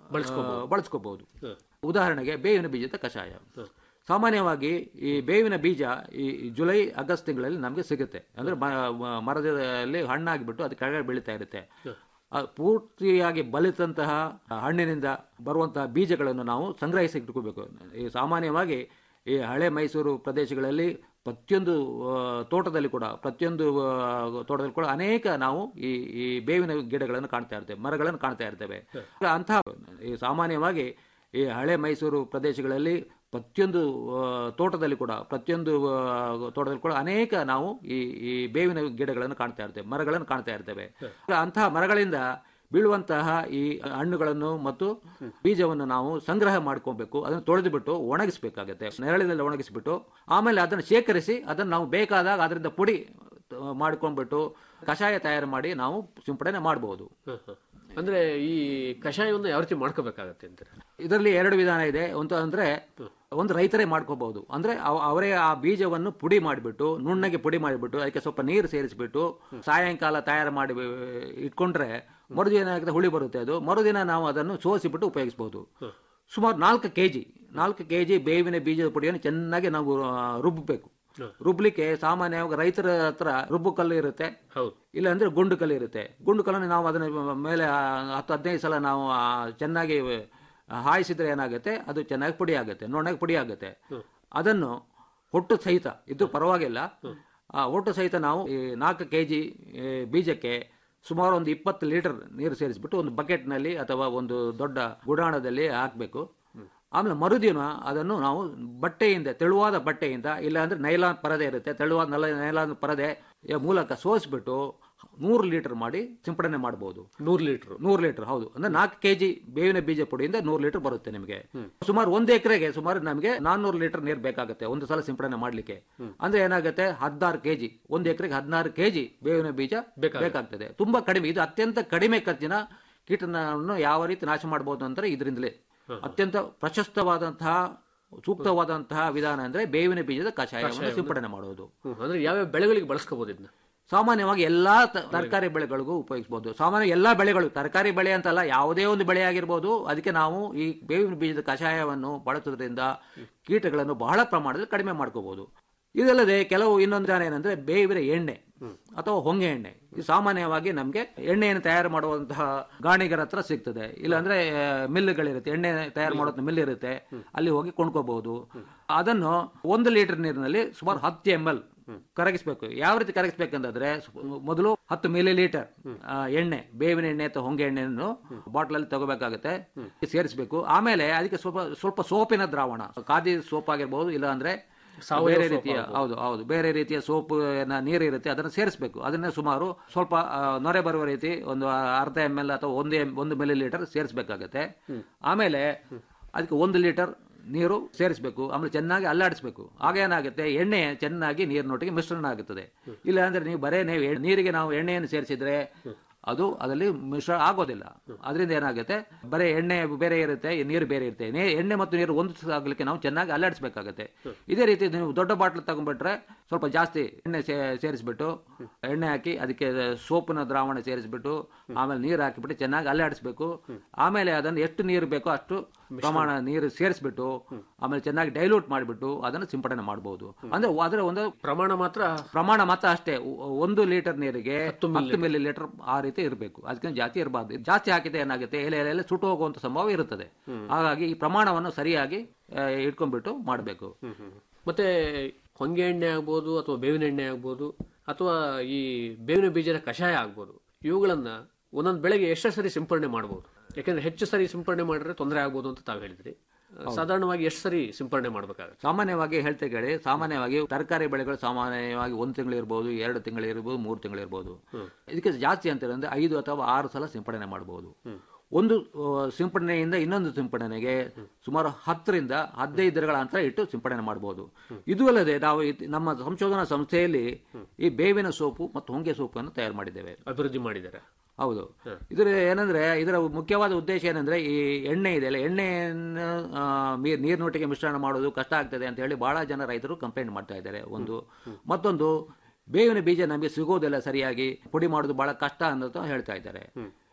ಬಳಸ್ಕೋಬಹುದು. ಆ, ಬಳಸ್ಕೋಬಹುದು ಉದಾಹರಣೆಗೆ ಬೇವಿನ ಬೀಜದ ಕಷಾಯ ಸಾಮಾನ್ಯವಾಗಿ ಈ ಬೇವಿನ ಬೀಜ ಈ ಜುಲೈ ಆಗಸ್ಟ್ ತಿಂಗಳಲ್ಲಿ ನಮಗೆ ಸಿಗುತ್ತೆ ಅಂದ್ರೆ ಮ- ಮ- ಮರದಲ್ಲಿ ಹಣ್ಣಾಗಿಬಿಟ್ಟು ಅದು ಕೆಳಗಡೆ ಬೆಳೀತಾ ಇರುತ್ತೆ ಆ ಪೂರ್ತಿಯಾಗಿ ಬಲಿತಂತಹ ಹಣ್ಣಿನಿಂದ ಬರುವಂತಹ ಬೀಜಗಳನ್ನು ನಾವು ಸಂಗ್ರಹಿಸಿ ಇಟ್ಕೋಬೇಕು ಈ ಸಾಮಾನ್ಯವಾಗಿ ಈ ಹಳೆ ಮೈಸೂರು ಪ್ರದೇಶಗಳಲ್ಲಿ ಪ್ರತಿಯೊಂದು ಆ, ತೋಟದಲ್ಲಿ ಕೂಡ ಪ್ರತಿಯೊಂದು ಆ, ತೋಟದಲ್ಲಿ ಕೂಡ ಅನೇಕ ನಾವು ಈ ಈ ಬೇವಿನ ಗಿಡಗಳನ್ನು ಕಾಣ್ತಾ ಇರ್ತೇವೆ ಮರಗಳನ್ನು ಕಾಣ್ತಾ ಇರ್ತೇವೆ ಅಂತಹ ಈ ಸಾಮಾನ್ಯವಾಗಿ ಈ ಹಳೆ ಮೈಸೂರು ಪ್ರದೇಶಗಳಲ್ಲಿ ಪ್ರತಿಯೊಂದು ಆ, ತೋಟದಲ್ಲಿ ಕೂಡ ಪ್ರತಿಯೊಂದು ಆ, ತೋಟದಲ್ಲಿ ಕೂಡ ಅನೇಕ ನಾವು ಈ ಈ ಬೇವಿನ ಗಿಡಗಳನ್ನು ಕಾಣ್ತಾ ಇರ್ತೇವೆ ಮರಗಳನ್ನು ಕಾಣ್ತಾ ಇರ್ತೇವೆ ಅಂತಹ ಮರಗಳಿಂದ ಬೀಳುವಂತಹ ಈ ಹಣ್ಣುಗಳನ್ನು ಮತ್ತು ಬೀಜವನ್ನು ನಾವು ಸಂಗ್ರಹ ಮಾಡ್ಕೊಬೇಕು ಅದನ್ನು ತೊಳೆದು ಬಿಟ್ಟು ಒಣಗಿಸ್ಬೇಕಾಗತ್ತೆ ನೆರಳಿನಲ್ಲಿ ಒಣಗಿಸ್ಬಿಟ್ಟು ಆಮೇಲೆ ಅದನ್ನು ಶೇಖರಿಸಿ ಅದನ್ನು ನಾವು ಬೇಕಾದಾಗ ಅದರಿಂದ ಪುಡಿ ಆ, ಮಾಡ್ಕೊಂಡ್ಬಿಟ್ಟು ಕಷಾಯ ತಯಾರು ಮಾಡಿ ನಾವು ಸಿಂಪಡಣೆ ಮಾಡಬಹುದು ಅಂದ್ರೆ ಈ ಕಷಾಯವನ್ನು ಯಾವ ರೀತಿ ಮಾಡ್ಕೋಬೇಕಾಗತ್ತೆ ಅಂತೀರ ಇದರಲ್ಲಿ ಎರಡು ವಿಧಾನ ಇದೆ ಒಂದು ಅಂದ್ರೆ ಒಂದು ರೈತರೇ ಮಾಡ್ಕೋಬಹುದು ಅಂದ್ರೆ ಅವ- ಅವರೇ ಆ ಬೀಜವನ್ನು ಪುಡಿ ಮಾಡಿಬಿಟ್ಟು ನುಣ್ಣಗೆ ಪುಡಿ ಮಾಡಿಬಿಟ್ಟು ಅದಕ್ಕೆ ಸ್ವಲ್ಪ ನೀರು ಸೇರಿಸ್ಬಿಟ್ಟು ಸಾಯಂಕಾಲ ತಯಾರು ಮಾಡಿ ಆ, ಇಟ್ಕೊಂಡ್ರೆ ಮರುದಿನ ಏನಾಗುತ್ತೆ ಹುಳಿ ಬರುತ್ತೆ ಅದು ಮರುದಿನ ನಾವು ಅದನ್ನು ಸೋಸಿಬಿಟ್ಟು ಉಪಯೋಗಿಸಬಹುದು ಸುಮಾರು ನಾಲ್ಕು ಕೆಜಿ ನಾಲ್ಕು ಕೆಜಿ ಬೇವಿನ ಬೀಜದ ಪುಡಿಯನ್ನು ಚೆನ್ನಾಗಿ ನಾವು ಆ, ರುಬ್ಬಬೇಕು ರುಬ್ಲಿಕ್ಕೆ ಸಾಮಾನ್ಯವಾಗಿ ರೈತರ ಹತ್ರ ರುಬ್ಬು ಕಲ್ಲು ಇರುತ್ತೆ ಹೌದು ಇಲ್ಲ ಅಂದ್ರೆ ಗುಂಡು ಕಲ್ಲು ಇರುತ್ತೆ ಗುಂಡು ಕಲ್ಲನ್ನು ನಾವು ಅದನ್ನ ಮೇಲೆ ಆ, ಹತ್ತು ಹದಿನೈದು ಸಲ ನಾವು ಆ, ಚೆನ್ನಾಗಿ ಹಾಯಿಸಿದ್ರೆ ಏನಾಗುತ್ತೆ ಅದು ಚೆನ್ನಾಗಿ ಪುಡಿ ಆಗುತ್ತೆ ನುಣ್ಣಗೆ ಪುಡಿ ಆಗುತ್ತೆ ಅದನ್ನು ಹೊಟ್ಟು ಸಹಿತ ಇದು ಪರವಾಗಿಲ್ಲ ಆ ಹೊಟ್ಟು ಸಹಿತ ನಾವು ಈ ನಾಲ್ಕು ಕೆ ಜಿ ಬೀಜಕ್ಕೆ ಸುಮಾರು ಒಂದು ಇಪ್ಪತ್ತು ಲೀಟರ್ ನೀರು ಸೇರಿಸ್ಬಿಟ್ಟು ಒಂದು ಬಕೆಟ್ನಲ್ಲಿ ಅಥವಾ ಒಂದು ದೊಡ್ಡ ಗುಡಾಣದಲ್ಲಿ ಹಾಕಬೇಕು ಆಮೇಲೆ ಮರುದಿನ ಅದನ್ನು ನಾವು ಬಟ್ಟೆಯಿಂದ ತೆಳುವಾದ ಬಟ್ಟೆಯಿಂದ ಇಲ್ಲಾಂದ್ರೆ ನೈಲಾನ್ ಪರದೆ ಇರುತ್ತೆ ತೆಳುವಾದ ನಲ ನೈಲಾನ್ ಪರದೆ ಮೂಲಕ ಸೋಸಿಬಿಟ್ಟು ನೂರು ಲೀಟರ್ ಮಾಡಿ ಸಿಂಪಡಣೆ ಮಾಡಬಹುದು ನೂರು ಲೀಟರ್ ನೂರು ಲೀಟರ್ ಹೌದು ಅಂದ್ರೆ ನಾಲ್ಕು ಕೆಜಿ ಬೇವಿನ ಬೀಜ ಪುಡಿಯಿಂದ ನೂರು ಲೀಟರ್ ಬರುತ್ತೆ ನಿಮಗೆ ಸುಮಾರು ಒಂದು ಎಕರೆಗೆ ಸುಮಾರು ನಮಗೆ ನಾನ್ನೂರು ಲೀಟರ್ ನೀರು ಬೇಕಾಗುತ್ತೆ ಒಂದು ಸಲ ಸಿಂಪಡಣೆ ಮಾಡ್ಲಿಕ್ಕೆ ಅಂದ್ರೆ ಏನಾಗುತ್ತೆ ಹದಿನಾರು ಕೆಜಿ ಒಂದು ಎಕರೆಗೆ ಹದಿನಾರು ಕೆಜಿ ಬೇವಿನ ಬೀಜ ಬೇಕಾಗ್ತದೆ ತುಂಬಾ ಕಡಿಮೆ ಇದು ಅತ್ಯಂತ ಕಡಿಮೆ ಖರ್ಚಿನ ಕೀಟವನ್ನು ಯಾವ ರೀತಿ ನಾಶ ಮಾಡಬಹುದು ಅಂದ್ರೆ ಇದರಿಂದಲೇ ಅತ್ಯಂತ ಪ್ರಶಸ್ತವಾದಂತಹ ಸೂಕ್ತವಾದಂತಹ ವಿಧಾನ ಅಂದ್ರೆ ಬೇವಿನ ಬೀಜದ ಕಷಾಯವನ್ನು ಸಿಂಪಡಣೆ ಮಾಡುವುದು ಅಂದ್ರೆ ಯಾವ್ಯಾವ ಬೆಳೆಗಳಿಗೆ ಬಳಸ್ಕೋಬಹುದು ಇದನ್ನ ಸಾಮಾನ್ಯವಾಗಿ ಎಲ್ಲಾ ತ- ತರಕಾರಿ ಬೆಳೆಗಳಿಗೂ ಉಪಯೋಗಿಸಬಹುದು ಸಾಮಾನ್ಯ ಎಲ್ಲಾ ಬೆಳೆಗಳು ತರಕಾರಿ ಬೆಳೆ ಅಂತಲ್ಲ ಯಾವುದೇ ಒಂದು ಬೆಳೆ ಆಗಿರ್ಬೋದು ಅದಕ್ಕೆ ನಾವು ಈ ಬೇವಿನ ಬೀಜದ ಕಷಾಯವನ್ನು ಬಳಸೋದ್ರಿಂದ ಕೀಟಗಳನ್ನು ಬಹಳ ಪ್ರಮಾಣದಲ್ಲಿ ಕಡಿಮೆ ಮಾಡ್ಕೋಬಹುದು ಇದಲ್ಲದೆ ಕೆಲವು ಇನ್ನೊಂದು ವಿಧಾನ ಏನಂದ್ರೆ ಬೇವಿನ ಎಣ್ಣೆ ಅಥವಾ ಹೊಂಗೆ ಎಣ್ಣೆ ಇದು ಸಾಮಾನ್ಯವಾಗಿ ನಮಗೆ ಎಣ್ಣೆಯನ್ನು ತಯಾರು ಮಾಡುವಂತಹ ಗಾಣಿಗರ ಹತ್ರ ಸಿಗ್ತದೆ ಇಲ್ಲಾಂದ್ರೆ ಆ, ಮಿಲ್ಗಳಿರುತ್ತೆ ಎಣ್ಣೆ ತಯಾರು ಮಾಡೋ ಮಿಲ್ ಇರುತ್ತೆ ಅಲ್ಲಿ ಹೋಗಿ ಕೊಂಡ್ಕೋಬಹುದು ಅದನ್ನು ಒಂದು ಲೀಟರ್ ನೀರಿನಲ್ಲಿ ಸುಮಾರು ಹತ್ತು ಎಂ ಎಲ್ ಕರಗಿಸ್ಬೇಕು ಯಾವ ರೀತಿ ಕರಗಿಸ್ಬೇಕಂತಂದ್ರೆ ಸು- ಮೊದಲು ಹತ್ತು ಮಿಲಿ ಲೀಟರ್ ಎಣ್ಣೆ ಬೇವಿನ ಎಣ್ಣೆ ಅಥವಾ ಹೊಂಗೆ ಎಣ್ಣೆಯನ್ನು ಬಾಟ್ಲಲ್ಲಿ ತಗೋಬೇಕಾಗುತ್ತೆ ಸೇರಿಸಬೇಕು ಆಮೇಲೆ ಅದಕ್ಕೆ ಸ್ವಲ್ಪ ಸ್ವಲ್ಪ ಸೋಪಿನ ದ್ರಾವಣ ಖಾದಿ ಸೋಪ್ ಆಗಿರ್ಬೋದು ಇಲ್ಲ ಅಂದ್ರೆ ಬೇರೆ ರೀತಿಯ ಹೌದು ಹೌದು ಬೇರೆ ರೀತಿಯ ಸೋಪ್ ನೀರು ಇರುತ್ತೆ ಅದನ್ನು ಸೇರಿಸಬೇಕು ಅದನ್ನ ಸುಮಾರು ಸ್ವಲ್ಪ ಆ, ನೊರೆ ಬರುವ ರೀತಿ ಒಂದು ಅರ್ಧ ಎಮ್ ಎಲ್ ಅಥವಾ ಒಂದು ಎಂ ಒಂದು ಮಿಲಿ ಲೀಟರ್ ಸೇರಿಸಬೇಕಾಗತ್ತೆ ಆಮೇಲೆ ಅದಕ್ಕೆ ಒಂದು ಲೀಟರ್ ನೀರು ಸೇರಿಸಬೇಕು ಆಮೇಲೆ ಚೆನ್ನಾಗಿ ಅಲ್ಲಾಡಿಸ್ಬೇಕು ಆಗ ಏನಾಗುತ್ತೆ ಎಣ್ಣೆ ಚೆನ್ನಾಗಿ ನೀರಿನೊಟ್ಟಿಗೆ ಮಿಶ್ರಣ ಆಗುತ್ತದೆ ಇಲ್ಲ ಅಂದ್ರೆ ನೀವು ಬರೇ ನೀವು ಎಣ್- ನೀರಿಗೆ ನಾವು ಎಣ್ಣೆಯನ್ನು ಸೇರಿಸಿದ್ರೆ ಅದು ಅದರಲ್ಲಿ ಮಿಶ್ರ ಆಗೋದಿಲ್ಲ ಅದರಿಂದ ಏನಾಗುತ್ತೆ ಬರೀ ಎಣ್ಣೆ ಬೇರೆ ಇರುತ್ತೆ ಈ ನೀರು ಬೇರೆ ಇರುತ್ತೆ ನೇ- ಎಣ್ಣೆ ಮತ್ತು ನೀರು ಒಂದು ಆಗಲಿಕ್ಕೆ ನಾವು ಚೆನ್ನಾಗಿ ಅಲ್ಲಾಡಿಸ್ಬೇಕಾಗತ್ತೆ ಇದೇ ರೀತಿ ನೀವು ದೊಡ್ಡ ಬಾಟ್ಲ್ ತಗೊಂಡ್ಬಿಟ್ರೆ ಸ್ವಲ್ಪ ಜಾಸ್ತಿ ಎಣ್ಣೆ ಸೇ- ಸೇರಿಸ್ಬಿಟ್ಟು ಎಣ್ಣೆ ಹಾಕಿ ಅದಕ್ಕೆ ಸೋಪಿನ ದ್ರಾವಣ ಸೇರಿಸ್ಬಿಟ್ಟು ಆಮೇಲೆ ನೀರು ಹಾಕಿಬಿಟ್ಟು ಚೆನ್ನಾಗಿ ಅಲ್ಲಾಡಿಸ್ಬೇಕು ಆಮೇಲೆ ಅದನ್ನು ಎಷ್ಟು ನೀರು ಬೇಕೋ ಅಷ್ಟು ಪ್ರಮಾಣ ನೀರು ಸೇರಿಸ್ಬಿಟ್ಟು ಆಮೇಲೆ ಚೆನ್ನಾಗಿ ಡೈಲ್ಯೂಟ್ ಮಾಡಿಬಿಟ್ಟು ಅದನ್ನು ಸಿಂಪಡಣೆ ಮಾಡಬಹುದು ಅಂದ್ರೆ ಅದರ ಒಂದು ಪ್ರಮಾಣ ಮಾತ್ರ ಪ್ರಮಾಣ ಮಾತ್ರ ಅಷ್ಟೇ ಒ- ಒಂದು ಲೀಟರ್ ನೀರಿಗೆ ಹತ್ತು ಮಿಲಿ ಲೀಟರ್ ಆ ರೀತಿ ಇರಬೇಕು ಅದಕ್ಕೆ ಜಾಸ್ತಿ ಇರಬಾರ್ದು ಜಾಸ್ತಿ ಹಾಕಿದ್ರೆ ಏನಾಗುತ್ತೆ ಎಲೆ ಎಲೆ ಸುಟ್ಟು ಹೋಗುವಂತ ಸಂಭವ ಇರುತ್ತದೆ ಹಾಗಾಗಿ ಈ ಪ್ರಮಾಣವನ್ನು ಸರಿಯಾಗಿ ಆ, ಇಟ್ಕೊಂಡ್ಬಿಟ್ಟು ಮಾಡಬೇಕು ಮತ್ತೆ ಹೊಂಗೆ ಎಣ್ಣೆ ಆಗ್ಬೋದು ಅಥವಾ ಬೇವಿನ ಎಣ್ಣೆ ಆಗ್ಬೋದು ಅಥವಾ ಈ ಬೇವಿನ ಬೀಜದ ಕಷಾಯ ಆಗ್ಬೋದು ಇವುಗಳನ್ನ ಒಂದೊಂದು ಬೆಳೆಗೆ ಎಷ್ಟು ಸರಿ ಸಿಂಪಡಣೆ ಮಾಡಬಹುದು ಯಾಕಂದ್ರೆ ಹೆಚ್ಚು ಸರಿ ಸಿಂಪಡಣೆ ಮಾಡಿದ್ರೆ ತೊಂದರೆ ಆಗ್ಬೋದು ಅಂತ ತಾವು ಹೇಳಿದ್ರಿ ಸಾಧಾರಣವಾಗಿ ಎಷ್ಟು ಸರಿ ಸಿಂಪಡಣೆ ಮಾಡಬೇಕಾಗುತ್ತೆ ಸಾಮಾನ್ಯವಾಗಿ ಹೇಳ್ತಾ ಕೇಳಿ ಸಾಮಾನ್ಯವಾಗಿ ತರಕಾರಿ ಬೆಳೆಗಳು ಸಾಮಾನ್ಯವಾಗಿ ಒಂದು ತಿಂಗಳು ಇರ್ಬೋದು ಎರಡು ತಿಂಗಳು ಇರ್ಬೋದು ಮೂರು ತಿಂಗಳು ಇರ್ಬೋದು ಇದಕ್ಕೆ ಜಾಸ್ತಿ ಅಂತ ಅಂದ್ರೆ ಐದು ಅಥವಾ ಆರು ಸಲ ಸಿಂಪಡಣೆ ಮಾಡಬಹುದು ಒಂದು ಆ, ಸಿಂಪಡಣೆಯಿಂದ ಇನ್ನೊಂದು ಸಿಂಪಡಣೆಗೆ ಸುಮಾರು ಹತ್ತರಿಂದ ಹದಿನೈದು ದಿನಗಳ ಅಂತರ ಇಟ್ಟು ಸಿಂಪಡಣೆ ಮಾಡಬಹುದು ಇದು ಅಲ್ಲದೆ ನಾವು ಇದ್- ನಮ್ಮ ಸಂಶೋಧನಾ ಸಂಸ್ಥೆಯಲ್ಲಿ ಈ ಬೇವಿನ ಸೋಪು ಮತ್ತು ಹೊಂಗೆ ಸೋಪನ್ನು ತಯಾರು ಮಾಡಿದ್ದೇವೆ ಅಭಿವೃದ್ಧಿ ಮಾಡಿದ್ದಾರೆ ಹೌದು ಇದರ ಏನಂದ್ರೆ ಇದರ ಮುಖ್ಯವಾದ ಉದ್ದೇಶ ಏನಂದ್ರೆ ಈ ಎಣ್ಣೆ ಇದೆಯಲ್ಲ ಎಣ್ಣೆಯನ್ನು ಆ, ಮೀ- ನೀರಿನೊಟ್ಟಿಗೆ ಮಿಶ್ರಣ ಮಾಡೋದು ಕಷ್ಟ ಆಗ್ತದೆ ಅಂತ ಹೇಳಿ ಬಹಳ ಜನ ರೈತರು ಕಂಪ್ಲೇಂಟ್ ಮಾಡ್ತಾ ಇದ್ದಾರೆ ಒಂದು ಮತ್ತೊಂದು ಬೇವಿನ ಬೀಜ ನಮಗೆ ಸಿಗೋದಿಲ್ಲ ಸರಿಯಾಗಿ ಪುಡಿ ಮಾಡೋದು ಬಹಳ ಕಷ್ಟ ಅನ್ನೋದು ಹೇಳ್ತಾ ಇದ್ದಾರೆ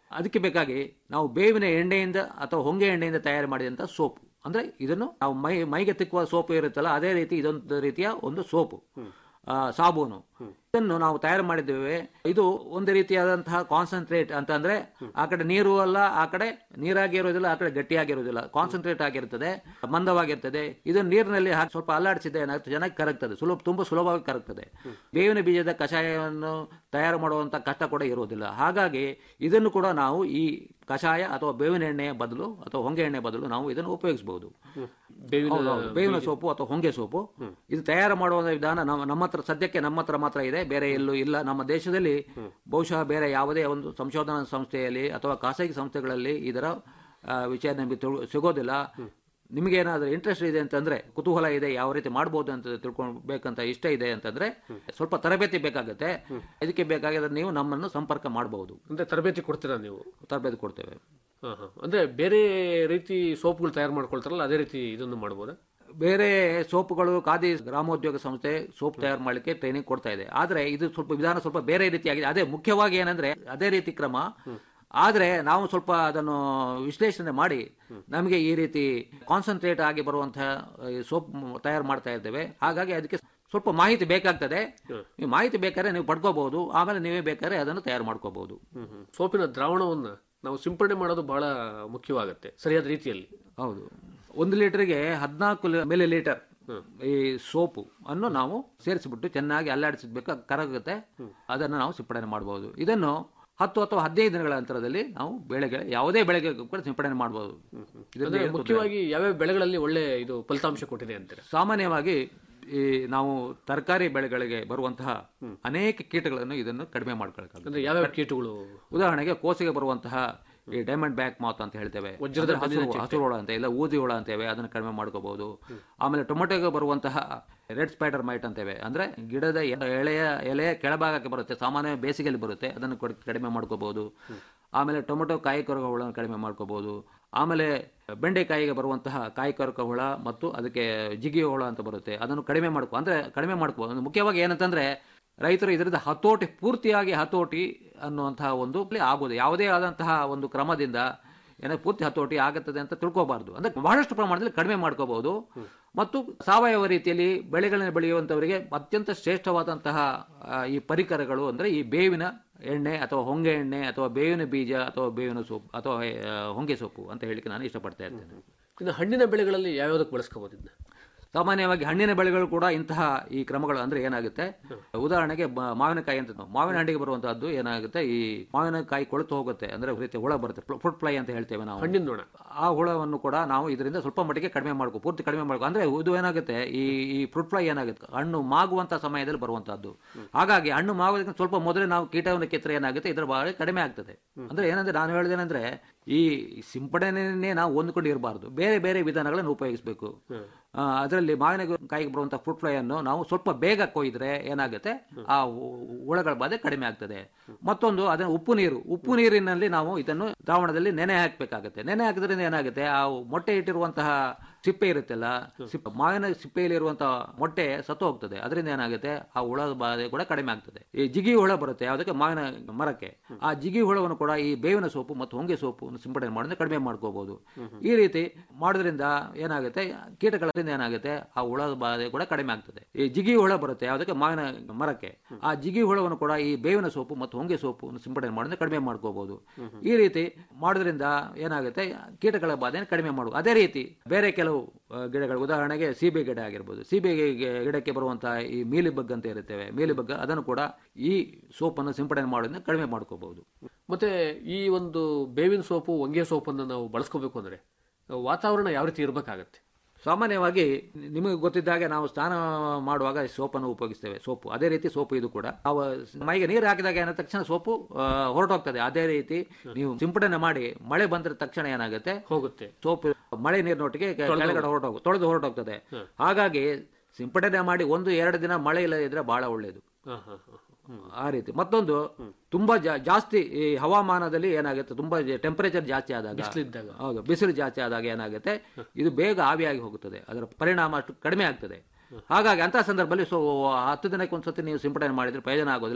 ಅದಕ್ಕೆ ಬೇಕಾಗಿ ನಾವು ಬೇವಿನ ಎಣ್ಣೆಯಿಂದ ಅಥವಾ ಹೊಂಗೆ ಎಣ್ಣೆಯಿಂದ ತಯಾರು ಮಾಡಿದಂಥ ಸೋಪು ಅಂದ್ರೆ ಇದನ್ನು ನಾವು ಮೈ ಮೈಗೆ ತಿಕ್ಕುವ ಸೋಪು ಇರುತ್ತಲ್ಲ ಅದೇ ರೀತಿ ಇದೊಂದು ರೀತಿಯ ಒಂದು ಸೋಪು ಆ, ಸಾಬೂನು ಇದನ್ನು ನಾವು ತಯಾರು ಮಾಡಿದ್ದೇವೆ ಇದು ಒಂದು ರೀತಿಯಾದಂತಹ ಕಾನ್ಸಂಟ್ರೇಟ್ ಅಂತಂದ್ರೆ ಆ ಕಡೆ ನೀರು ಅಲ್ಲ ಆ ಕಡೆ ನೀರಾಗಿ ಇರೋದಿಲ್ಲ ಆ ಕಡೆ ಗಟ್ಟಿಯಾಗಿರೋದಿಲ್ಲ ಕಾನ್ಸಂಟ್ರೇಟ್ ಆಗಿರ್ತದೆ ಮಂದವಾಗಿರ್ತದೆ ಇದು ನೀರಿನಲ್ಲಿ ಹಾಕಿ ಸ್ವಲ್ಪ ಅಲ್ಲಾಡಿಸಿದ್ರೆ ಏನಾಗುತ್ತೆ ಚೆನ್ನಾಗಿ ಕರಗ್ತದೆ ಸುಲಭ ತುಂಬಾ ಸುಲಭವಾಗಿ ಕರಗ್ತದೆ ಬೇವಿನ ಬೀಜದ ಕಷಾಯವನ್ನು ತಯಾರು ಮಾಡುವಂತ ಕಷ್ಟ ಕೂಡ ಇರುವುದಿಲ್ಲ ಹಾಗಾಗಿ ಇದನ್ನು ಕೂಡ ನಾವು ಈ ಕಷಾಯ ಅಥವಾ ಬೇವಿನ ಎಣ್ಣೆಯ ಬದಲು ಅಥವಾ ಹೊಂಗೆ ಎಣ್ಣೆ ಬದಲು ನಾವು ಇದನ್ನು ಉಪಯೋಗಿಸಬಹುದು ಬೇವಿನ ಹೌದೌದು. ಬೇವಿನ ಸೋಪು ಅಥವಾ ಹೊಂಗೆ ಸೋಪು ಇದು ತಯಾರು ಮಾಡುವ ವಿಧಾನ ನಮ್ಮ ನಮ್ಮ ಹತ್ರ ಸದ್ಯಕ್ಕೆ ನಮ್ಮ ಹತ್ರ ಮಾತ್ರ ಇದೆ ಬೇರೆ ಎಲ್ಲೂ ಇಲ್ಲ ನಮ್ಮ ದೇಶದಲ್ಲಿ ಬಹುಶಃ ಬೇರೆ ಯಾವುದೇ ಒಂದು ಸಂಶೋಧನಾ ಸಂಸ್ಥೆಯಲ್ಲಿ ಅಥವಾ ಖಾಸಗಿ ಸಂಸ್ಥೆಗಳಲ್ಲಿ ಇದರ ಆ, ವಿಷಯ ನಮಗೆ ತಿಳ್- ಸಿಗೋದಿಲ್ಲ ನಿಮಗೆ ಏನಾದರೂ ಇಂಟ್ರೆಸ್ಟ್ ಇದೆ ಅಂತಂದ್ರೆ ಕುತೂಹಲ ಇದೆ ಯಾವ ರೀತಿ ಮಾಡ್ಬೋದು ಅಂತ ತಿಳ್ಕೊಳ್ಬೇಕಂತ ಇಷ್ಟ ಇದೆ ಅಂತಂದ್ರೆ ಸ್ವಲ್ಪ ತರಬೇತಿ ಬೇಕಾಗುತ್ತೆ ಇದಕ್ಕೆ ಬೇಕಾಗಿದ್ರೆ ನೀವು ನಮ್ಮನ್ನು ಸಂಪರ್ಕ ಮಾಡಬಹುದು ಅಂದ್ರೆ ತರಬೇತಿ ಕೊಡ್ತೀರಾ ನೀವು ತರಬೇತಿ ಕೊಡ್ತೇವೆ ಹಾ, ಹಾ. ಅಂದ್ರೆ ಬೇರೆ ರೀತಿ ಸೋಪ್ಗಳು ತಯಾರು ಮಾಡ್ಕೊಳ್ತಾರಲ್ಲ ಅದೇ ರೀತಿ ಇದನ್ನು ಮಾಡ್ಬೋದಾ ಬೇರೆ ಸೋಪುಗಳು ಖಾದಿ ಗ್ರಾಮೋದ್ಯೋಗ ಸಂಸ್ಥೆ ಸೋಪ್ ತಯಾರು ಮಾಡಲಿಕ್ಕೆ ಟ್ರೈನಿಂಗ್ ಕೊಡ್ತಾ ಇದೆ ಆದ್ರೆ ಇದು ಸ್ವಲ್ಪ ವಿಧಾನ ಸ್ವಲ್ಪ ಬೇರೆ ರೀತಿಯಾಗಿದೆ ಅದೇ ಮುಖ್ಯವಾಗಿ ಏನಂದ್ರೆ ಅದೇ ರೀತಿ ಕ್ರಮ ಆದ್ರೆ ನಾವು ಸ್ವಲ್ಪ ಅದನ್ನು ವಿಶ್ಲೇಷಣೆ ಮಾಡಿ ನಮಗೆ ಈ ರೀತಿ ಕಾನ್ಸಂಟ್ರೇಟ್ ಆಗಿ ಬರುವಂತಹ ಈ ಸೋಪ್ ತಯಾರು ಮಾಡ್ತಾ ಇದ್ದೇವೆ ಹಾಗಾಗಿ ಅದಕ್ಕೆ ಸ್ವಲ್ಪ ಮಾಹಿತಿ ಬೇಕಾಗ್ತದೆ ನೀವು ಮಾಹಿತಿ ಬೇಕಾದ್ರೆ ನೀವು ಪಡ್ಕೋಬಹುದು ಆಮೇಲೆ ನೀವೇ ಬೇಕಾದ್ರೆ ಅದನ್ನು ತಯಾರು ಮಾಡ್ಕೋಬಹುದು ಹ್ಮ್, ಹ್ಮ್. ಸೋಪಿನ ದ್ರಾವಣವನ್ನ ನಾವು ಸಿಂಪಡಣೆ ಮಾಡೋದು ಬಹಳ ಮುಖ್ಯವಾಗುತ್ತೆ ಸರಿಯಾದ ರೀತಿಯಲ್ಲಿ ಹೌದು ಒಂದು ಲೀಟರ್ಗೆ ಹದಿನಾಲ್ಕು ಮಿಲಿ ಲೀಟರ್ ಈ ಸೋಪು ಅನ್ನು ನಾವು ಸೇರಿಸಿಬಿಟ್ಟು ಚೆನ್ನಾಗಿ ಅಲ್ಲಾಡಿಸಬೇಕು ಕರಗುತ್ತೆ ಅದನ್ನು ನಾವು ಸಿಂಪಡಣೆ ಮಾಡಬಹುದು ಇದನ್ನು ಹತ್ತು ಅಥವಾ ಹದಿನೈದು ದಿನಗಳ ಅಂತರದಲ್ಲಿ ನಾವು ಬೆಳೆಗೆ ಯಾವುದೇ ಬೆಳೆಗೆ ಕೂಡ ಸಿಂಪಡಣೆ ಮಾಡಬಹುದು ಇದರಿಂದ ಅಂದ್ರೆ ಏನು ತೊಂದ್ರೆ ಮುಖ್ಯವಾಗಿ ಯಾವ್ಯಾವ ಬೆಳೆಗಳಲ್ಲಿ ಒಳ್ಳೆ ಇದು ಫಲಿತಾಂಶ ಕೊಟ್ಟಿದೆ ಅಂತೀರಾ ಸಾಮಾನ್ಯವಾಗಿ ಈ ನಾವು ತರಕಾರಿ ಬೆಳೆಗಳಿಗೆ ಬರುವಂತಹ ಅನೇಕ ಕೀಟಗಳನ್ನು ಇದನ್ನು ಕಡಿಮೆ ಮಾಡ್ಕೊಳ್ಕಾಗುತ್ತೆ ಅಂದ್ರೆ ಯಾವ್ಯಾವ ಕೀಟಗಳು ಉದಾಹರಣೆಗೆ ಕೋಸಿಗೆ ಬರುವಂತಹ ಈ ಡೈಮಂಡ್ ಬ್ಯಾಕ್ ಮಾತ್ ಅಂತ ಹೇಳ್ತೇವೆ ವಜ್ರದ ಅಂದ್ರೆ ಹಸಿರು ಬೆನ್ನಿನ ಹಸಿರು ಹುಳ ಅಂತ ಇಲ್ಲ ಊದಿ ಹುಳ ಅಂತೇವೆ ಅದನ್ನು ಕಡಿಮೆ ಮಾಡ್ಕೋಬಹುದು ಆಮೇಲೆ ಟೊಮೆಟೊಗೆ ಬರುವಂತಹ ರೆಡ್ ಸ್ಪೈಡರ್ ಮೈಟ್ ಅಂತೇವೆ ಅಂದ್ರೆ ಗಿಡದ ಎ- ಎಳೆಯ ಎಲೆಯ ಕೆಳಭಾಗಕ್ಕೆ ಬರುತ್ತೆ ಸಾಮಾನ್ಯ ಬೇಸಿಗೆಯಲ್ಲಿ ಬರುತ್ತೆ ಅದನ್ನು ಕೊಡ್- ಕಡಿಮೆ ಮಾಡ್ಕೋಬಹುದು ಆಮೇಲೆ ಟೊಮೆಟೊ ಕಾಯಿ ಕೊರಕ ಹುಳವನ್ನು ಕಡಿಮೆ ಮಾಡ್ಕೋಬಹುದು ಆಮೇಲೆ ಬೆಂಡೆಕಾಯಿಗೆ ಬರುವಂತಹ ಕಾಯಿ ಕೊರಕ ಹುಳ ಮತ್ತು ಅದಕ್ಕೆ ಜಿಗಿಯೋ ಹುಳ ಅಂತ ಬರುತ್ತೆ ಅದನ್ನು ಕಡಿಮೆ ಮಾಡ್ಕೋ ಅಂದ್ರೆ ಕಡಿಮೆ ಮಾಡ್ಕೋಬಹುದು ಮುಖ್ಯವಾಗಿ ಏನಂತಂದ್ರೆ ರೈತರು ಇದರಿಂದ ಹತೋಟಿ ಪೂರ್ತಿಯಾಗಿ ಹತೋಟಿ ಅನ್ನುವಂತಹ ಒಂದು ಆಗೋದು ಯಾವುದೇ ಆದಂತಹ ಒಂದು ಕ್ರಮದಿಂದ ಏನೋ ಪೂರ್ತಿ ಹತೋಟಿ ಆಗುತ್ತದೆ ಅಂತ ತಿಳ್ಕೋಬಾರ್ದು ಅಂದ್ರೆ ಬಹಳಷ್ಟು ಪ್ರಮಾಣದಲ್ಲಿ ಕಡಿಮೆ ಮಾಡ್ಕೋಬಹುದು ಮತ್ತು ಸಾವಯವ ರೀತಿಯಲ್ಲಿ ಬೆಳೆಗಳನ್ನು ಬೆಳೆಯುವಂತವರಿಗೆ ಅತ್ಯಂತ ಶ್ರೇಷ್ಠವಾದಂತಹ ಆ, ಈ ಪರಿಕರಗಳು ಅಂದ್ರೆ ಈ ಬೇವಿನ ಎಣ್ಣೆ ಅಥವಾ ಹೊಂಗೆ ಎಣ್ಣೆ ಅಥವಾ ಬೇವಿನ ಬೀಜ ಅಥವಾ ಬೇವಿನ ಸೊಪ್ಪು ಅಥವಾ ಆ, ಹೊಂಗೆ ಸೊಪ್ಪು ಅಂತ ಹೇಳಿಕ್ಕೆ ನಾನು ಇಷ್ಟಪಡ್ತಾ ಇರ್ತೇನೆ ಇನ್ನು ಹಣ್ಣಿನ ಬೆಳೆಗಳಲ್ಲಿ ಯಾವ್ಯಾವ್ದಕ್ಕೆ ಬಳಸ್ಕೋಬಹುದು ಇದನ್ನ ಸಾಮಾನ್ಯವಾಗಿ ಹಣ್ಣಿನ ಬೆಳೆಗಳು ಕೂಡ ಇಂತಹ ಈ ಕ್ರಮಗಳು ಅಂದ್ರೆ ಏನಾಗುತ್ತೆ ಉದಾಹರಣೆಗೆ ಬ- ಮಾವಿನಕಾಯಿ ಅಂತ ನಾವು ಮಾವಿನ ಹಣ್ಣಿಗೆ ಬರುವಂತಹದ್ದು ಏನಾಗುತ್ತೆ ಈ ಮಾವಿನಕಾಯಿ ಕೊಳೆತು ಹೋಗುತ್ತೆ ಅಂದ್ರೆ ಒಂದು ರೀತಿ ಹುಳ ಬರುತ್ತೆ ಫ್ರೂಟ್ ಫ್ಲೈ ಅಂತ ಹೇಳ್ತೇವೆ ನಾವು ಹಣ್ಣಿನ ನೋಣ ಆ ಹುಳವನ್ನು ಕೂಡ ನಾವು ಇದರಿಂದ ಸ್ವಲ್ಪ ಮಟ್ಟಿಗೆ ಕಡಿಮೆ ಮಾಡ್ಕೋ ಪೂರ್ತಿ ಕಡಿಮೆ ಮಾಡ್ಕೋ ಅಂದ್ರೆ ಇದು ಏನಾಗುತ್ತೆ ಈ ಈ ಫ್ರೂಟ್ ಫ್ಲೈ ಏನಾಗುತ್ತೆ ಹಣ್ಣು ಮಾಗುವಂತ ಸಮಯದಲ್ಲಿ ಬರುವಂತಹದ್ದು ಹಾಗಾಗಿ ಹಣ್ಣು ಮಾಗೋದಕ್ಕೆ ಸ್ವಲ್ಪ ಮೊದಲೇ ನಾವು ಕೀಟವನ್ನು ಕಿತ್ತರೆ ಏನಾಗುತ್ತೆ ಇದರ ಭಾಗ ಕಡಿಮೆ ಆಗ್ತದೆ ಅಂದ್ರೆ ಏನಂದ್ರೆ ನಾನು ಹೇಳಿದೇನೆಂದ್ರೆ ಈ ಸಿಂಪಡಣೆಯನ್ನೇ ನಾವು ಹೊಂದ್ಕೊಂಡು ಇರಬಾರ್ದು ಬೇರೆ ಬೇರೆ ವಿಧಾನಗಳನ್ನು ಉಪಯೋಗಿಸಬೇಕು ಅದರಲ್ಲಿ ಮಾವಿನಕಾಯಿಗೆ ಬರುವಂತಹ ಫ್ರೂಟ್ ಫ್ಲೈ ಅನ್ನು ನಾವು ಸ್ವಲ್ಪ ಬೇಗ ಕೊಯ್ದ್ರೆ ಏನಾಗುತ್ತೆ ಆ ಹು- ಹುಳಗಳ ಬಾಧೆ ಕಡಿಮೆ ಆಗ್ತದೆ ಮತ್ತೊಂದು ಅದನ್ನು ಉಪ್ಪು ನೀರು ಉಪ್ಪು ನೀರಿನಲ್ಲಿ ನಾವು ಇದನ್ನು ದ್ರಾವಣದಲ್ಲಿ ನೆನೆ ಹಾಕಬೇಕಾಗುತ್ತೆ ನೆನೆ ಹಾಕಿದ್ರಿಂದ ಏನಾಗುತ್ತೆ ಆ ಮೊಟ್ಟೆ ಇಟ್ಟಿರುವಂತಹ ಸಿಪ್ಪೆ ಇರುತ್ತಲ್ಲ ಸಿಪ್ಪೆ ಮಾವಿನ ಸಿಪ್ಪೆಯಲ್ಲಿ ಇರುವಂತಹ ಮೊಟ್ಟೆ ಸತ್ತು ಹೋಗ್ತದೆ ಅದರಿಂದ ಏನಾಗುತ್ತೆ ಆ ಹುಳದ ಬಾಧೆ ಕೂಡ ಕಡಿಮೆ ಆಗ್ತದೆ ಈ ಜಿಗಿ ಹುಳ ಬರುತ್ತೆ ಯಾವುದಕ್ಕೆ ಮಾವಿನ ಮರಕ್ಕೆ ಆ ಜಿಗಿ ಹುಳವನ್ನು ಕೂಡ ಈ ಬೇವಿನ ಸೋಪು ಮತ್ತು ಹೊಂಗೆ ಸೋಪು ಸಿಂಪಡಣೆ ಮಾಡೋದ್ರೆ ಕಡಿಮೆ ಮಾಡ್ಕೋಬಹುದು ಈ ರೀತಿ ಮಾಡೋದ್ರಿಂದ ಏನಾಗುತ್ತೆ ಕೀಟಗಳಿಂದ ಏನಾಗುತ್ತೆ ಆ ಹುಳದ ಬಾಧೆ ಕೂಡ ಕಡಿಮೆ ಆಗ್ತದೆ ಈ ಜಿಗಿ ಹುಳ ಬರುತ್ತೆ ಯಾವುದಕ್ಕೆ ಮಾವಿನ ಮರಕ್ಕೆ ಆ ಜಿಗಿ ಹುಳವನ್ನು ಕೂಡ ಈ ಬೇವಿನ ಸೋಪು ಮತ್ತು ಹೊಂಗೆ ಸೋಪು ಸಿಂಪಡಣೆ ಮಾಡೋದ್ರೆ ಕಡಿಮೆ ಮಾಡ್ಕೋಬಹುದು ಈ ರೀತಿ ಮಾಡೋದ್ರಿಂದ ಏನಾಗುತ್ತೆ ಕೀಟಗಳ ಬಾಧೆಯನ್ನು ಕಡಿಮೆ ಮಾಡುವ ಅದೇ ರೀತಿ ಬೇರೆ ಕೆಲವು ಆ, ಗಿಡಗಳು ಉದಾಹರಣೆಗೆ ಸೀಬೆ ಗಿಡ ಆಗಿರ್ಬೋದು ಸೀಬೆ ಗಿ- ಗಿಡಕ್ಕೆ ಬರುವಂತಹ ಈ ಮೀಲಿಬಗ್ ಅಂತ ಇರುತ್ತೇವೆ ಮೀಲಿಬಗ್ ಅದನ್ನು ಕೂಡ ಈ ಸೋಪನ್ನು ಸಿಂಪಡಣೆ ಮಾಡೋದ್ರಿಂದ ಕಡಿಮೆ ಮಾಡ್ಕೋಬಹುದು ಮತ್ತೆ ಈ ಒಂದು ಬೇವಿನ ಸೋಪು ಹೊಂಗೆ ಸೋಪನ್ನು ನಾವು ಬಳಸ್ಕೋಬೇಕು ಅಂದ್ರೆ ವಾತಾವರಣ ಯಾವ ರೀತಿ ಇರಬೇಕಾಗತ್ತೆ ಸಾಮಾನ್ಯವಾಗಿ ನಿಮಗೆ ಗೊತ್ತಿದ್ದಾಗೆ ನಾವು ಸ್ನಾನ ಮಾಡುವಾಗ ಸೋಪನ್ನು ಉಪಯೋಗಿಸ್ತೇವೆ ಸೋಪು ಅದೇ ರೀತಿ ಸೋಪು ಇದು ಕೂಡ ನಾವು ಮೈಗೆ ನೀರು ಹಾಕಿದಾಗ ಏನಾದ ತಕ್ಷಣ ಸೋಪು ಆ, ಹೊರಟೋಗ್ತದೆ ಅದೇ ರೀತಿ ನೀವು ಸಿಂಪಡಣೆ ಮಾಡಿ ಮಳೆ ಬಂದ ತಕ್ಷಣ ಏನಾಗುತ್ತೆ ಹೋಗುತ್ತೆ ಸೋಪು ಮಳೆ ನೀರಿನೊಟ್ಟಿಗೆ ಕೆ- ಕೆಳಗಡೆ ಹೊರಟೋಗ ತೊಳೆದು ಹೊರಟೋಗ್ತದೆ ಹಾಗಾಗಿ ಸಿಂಪಡಣೆ ಮಾಡಿ ಒಂದು ಎರಡು ದಿನ ಮಳೆ ಇಲ್ಲದಿದ್ರೆ ಬಹಳ ಒಳ್ಳೆಯದು ಹಾ, ಹಾ, ಹಾ. ಆ ರೀತಿ ಮತ್ತೊಂದು ತುಂಬಾ ಜಾ- ಜಾಸ್ತಿ ಈ ಹವಾಮಾನದಲ್ಲಿ ಏನಾಗುತ್ತೆ ತುಂಬಾ ಟೆಂಪರೇಚರ್ ಜಾಸ್ತಿ ಆದಾಗ ಬಿಸಿಲಿದ್ದಾಗ. ಹೌದು ಬಿಸಿಲು ಜಾಸ್ತಿ ಆದಾಗ ಏನಾಗುತ್ತೆ ಇದು ಬೇಗ ಆವಿಯಾಗಿ ಹೋಗುತ್ತದೆ ಅದರ ಪರಿಣಾಮ ಅಷ್ಟು ಕಡಿಮೆ ಆಗ್ತದೆ ಹಾಗಾಗಿ ಅಂತ ಸಂದರ್ಭದಲ್ಲಿ ಸೊ ಹತ್ತು ದಿನಕ್ಕೆ ಒಂದ್ಸತಿ ನೀವು ಸಿಂಪಡಣೆ ಮಾಡಿದ್ರೆ ಪ್ರಯೋಜನ ಆಗೋದಿಲ್ಲ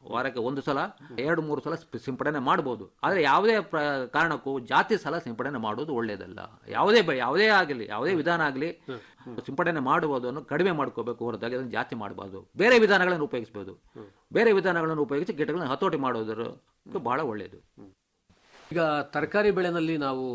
ವಾರಕ್ಕೆ ಒಂದು ಸಲ ಎರಡು ಮೂರು ಸಲ ಸ್ಪ- ಸಿಂಪಡಣೆ ಮಾಡಬಹುದು ಆದರೆ ಯಾವುದೇ ಪ್ರ- ಕಾರಣಕ್ಕೂ ಜಾತಿ ಸಲ ಸಿಂಪಡಣೆ ಮಾಡುವುದು ಒಳ್ಳೆಯದಲ್ಲ ಯಾವುದೇ ಬೆ- ಯಾವುದೇ ಆಗಲಿ ಯಾವುದೇ ವಿಧಾನ ಆಗಲಿ ಸಿಂಪಡಣೆ ಮಾಡುವುದನ್ನು ಕಡಿಮೆ ಮಾಡ್ಕೋಬೇಕು ಹೊರತಾಗಿ ಅದನ್ನು ಜಾಸ್ತಿ ಮಾಡಬಾರ್ದು ಬೇರೆ ವಿಧಾನಗಳನ್ನು ಉಪಯೋಗಿಸಬಹುದು ಬೇರೆ ವಿಧಾನಗಳನ್ನು ಉಪಯೋಗಿಸಿ ಕೀಟಗಳನ್ನು ಹತೋಟಿ ಮಾಡೋದ್ರ ಬಹಳ ಒಳ್ಳೆಯದು ಈಗ ತರಕಾರಿ ಬೆಳೆನಲ್ಲಿ ನಾವು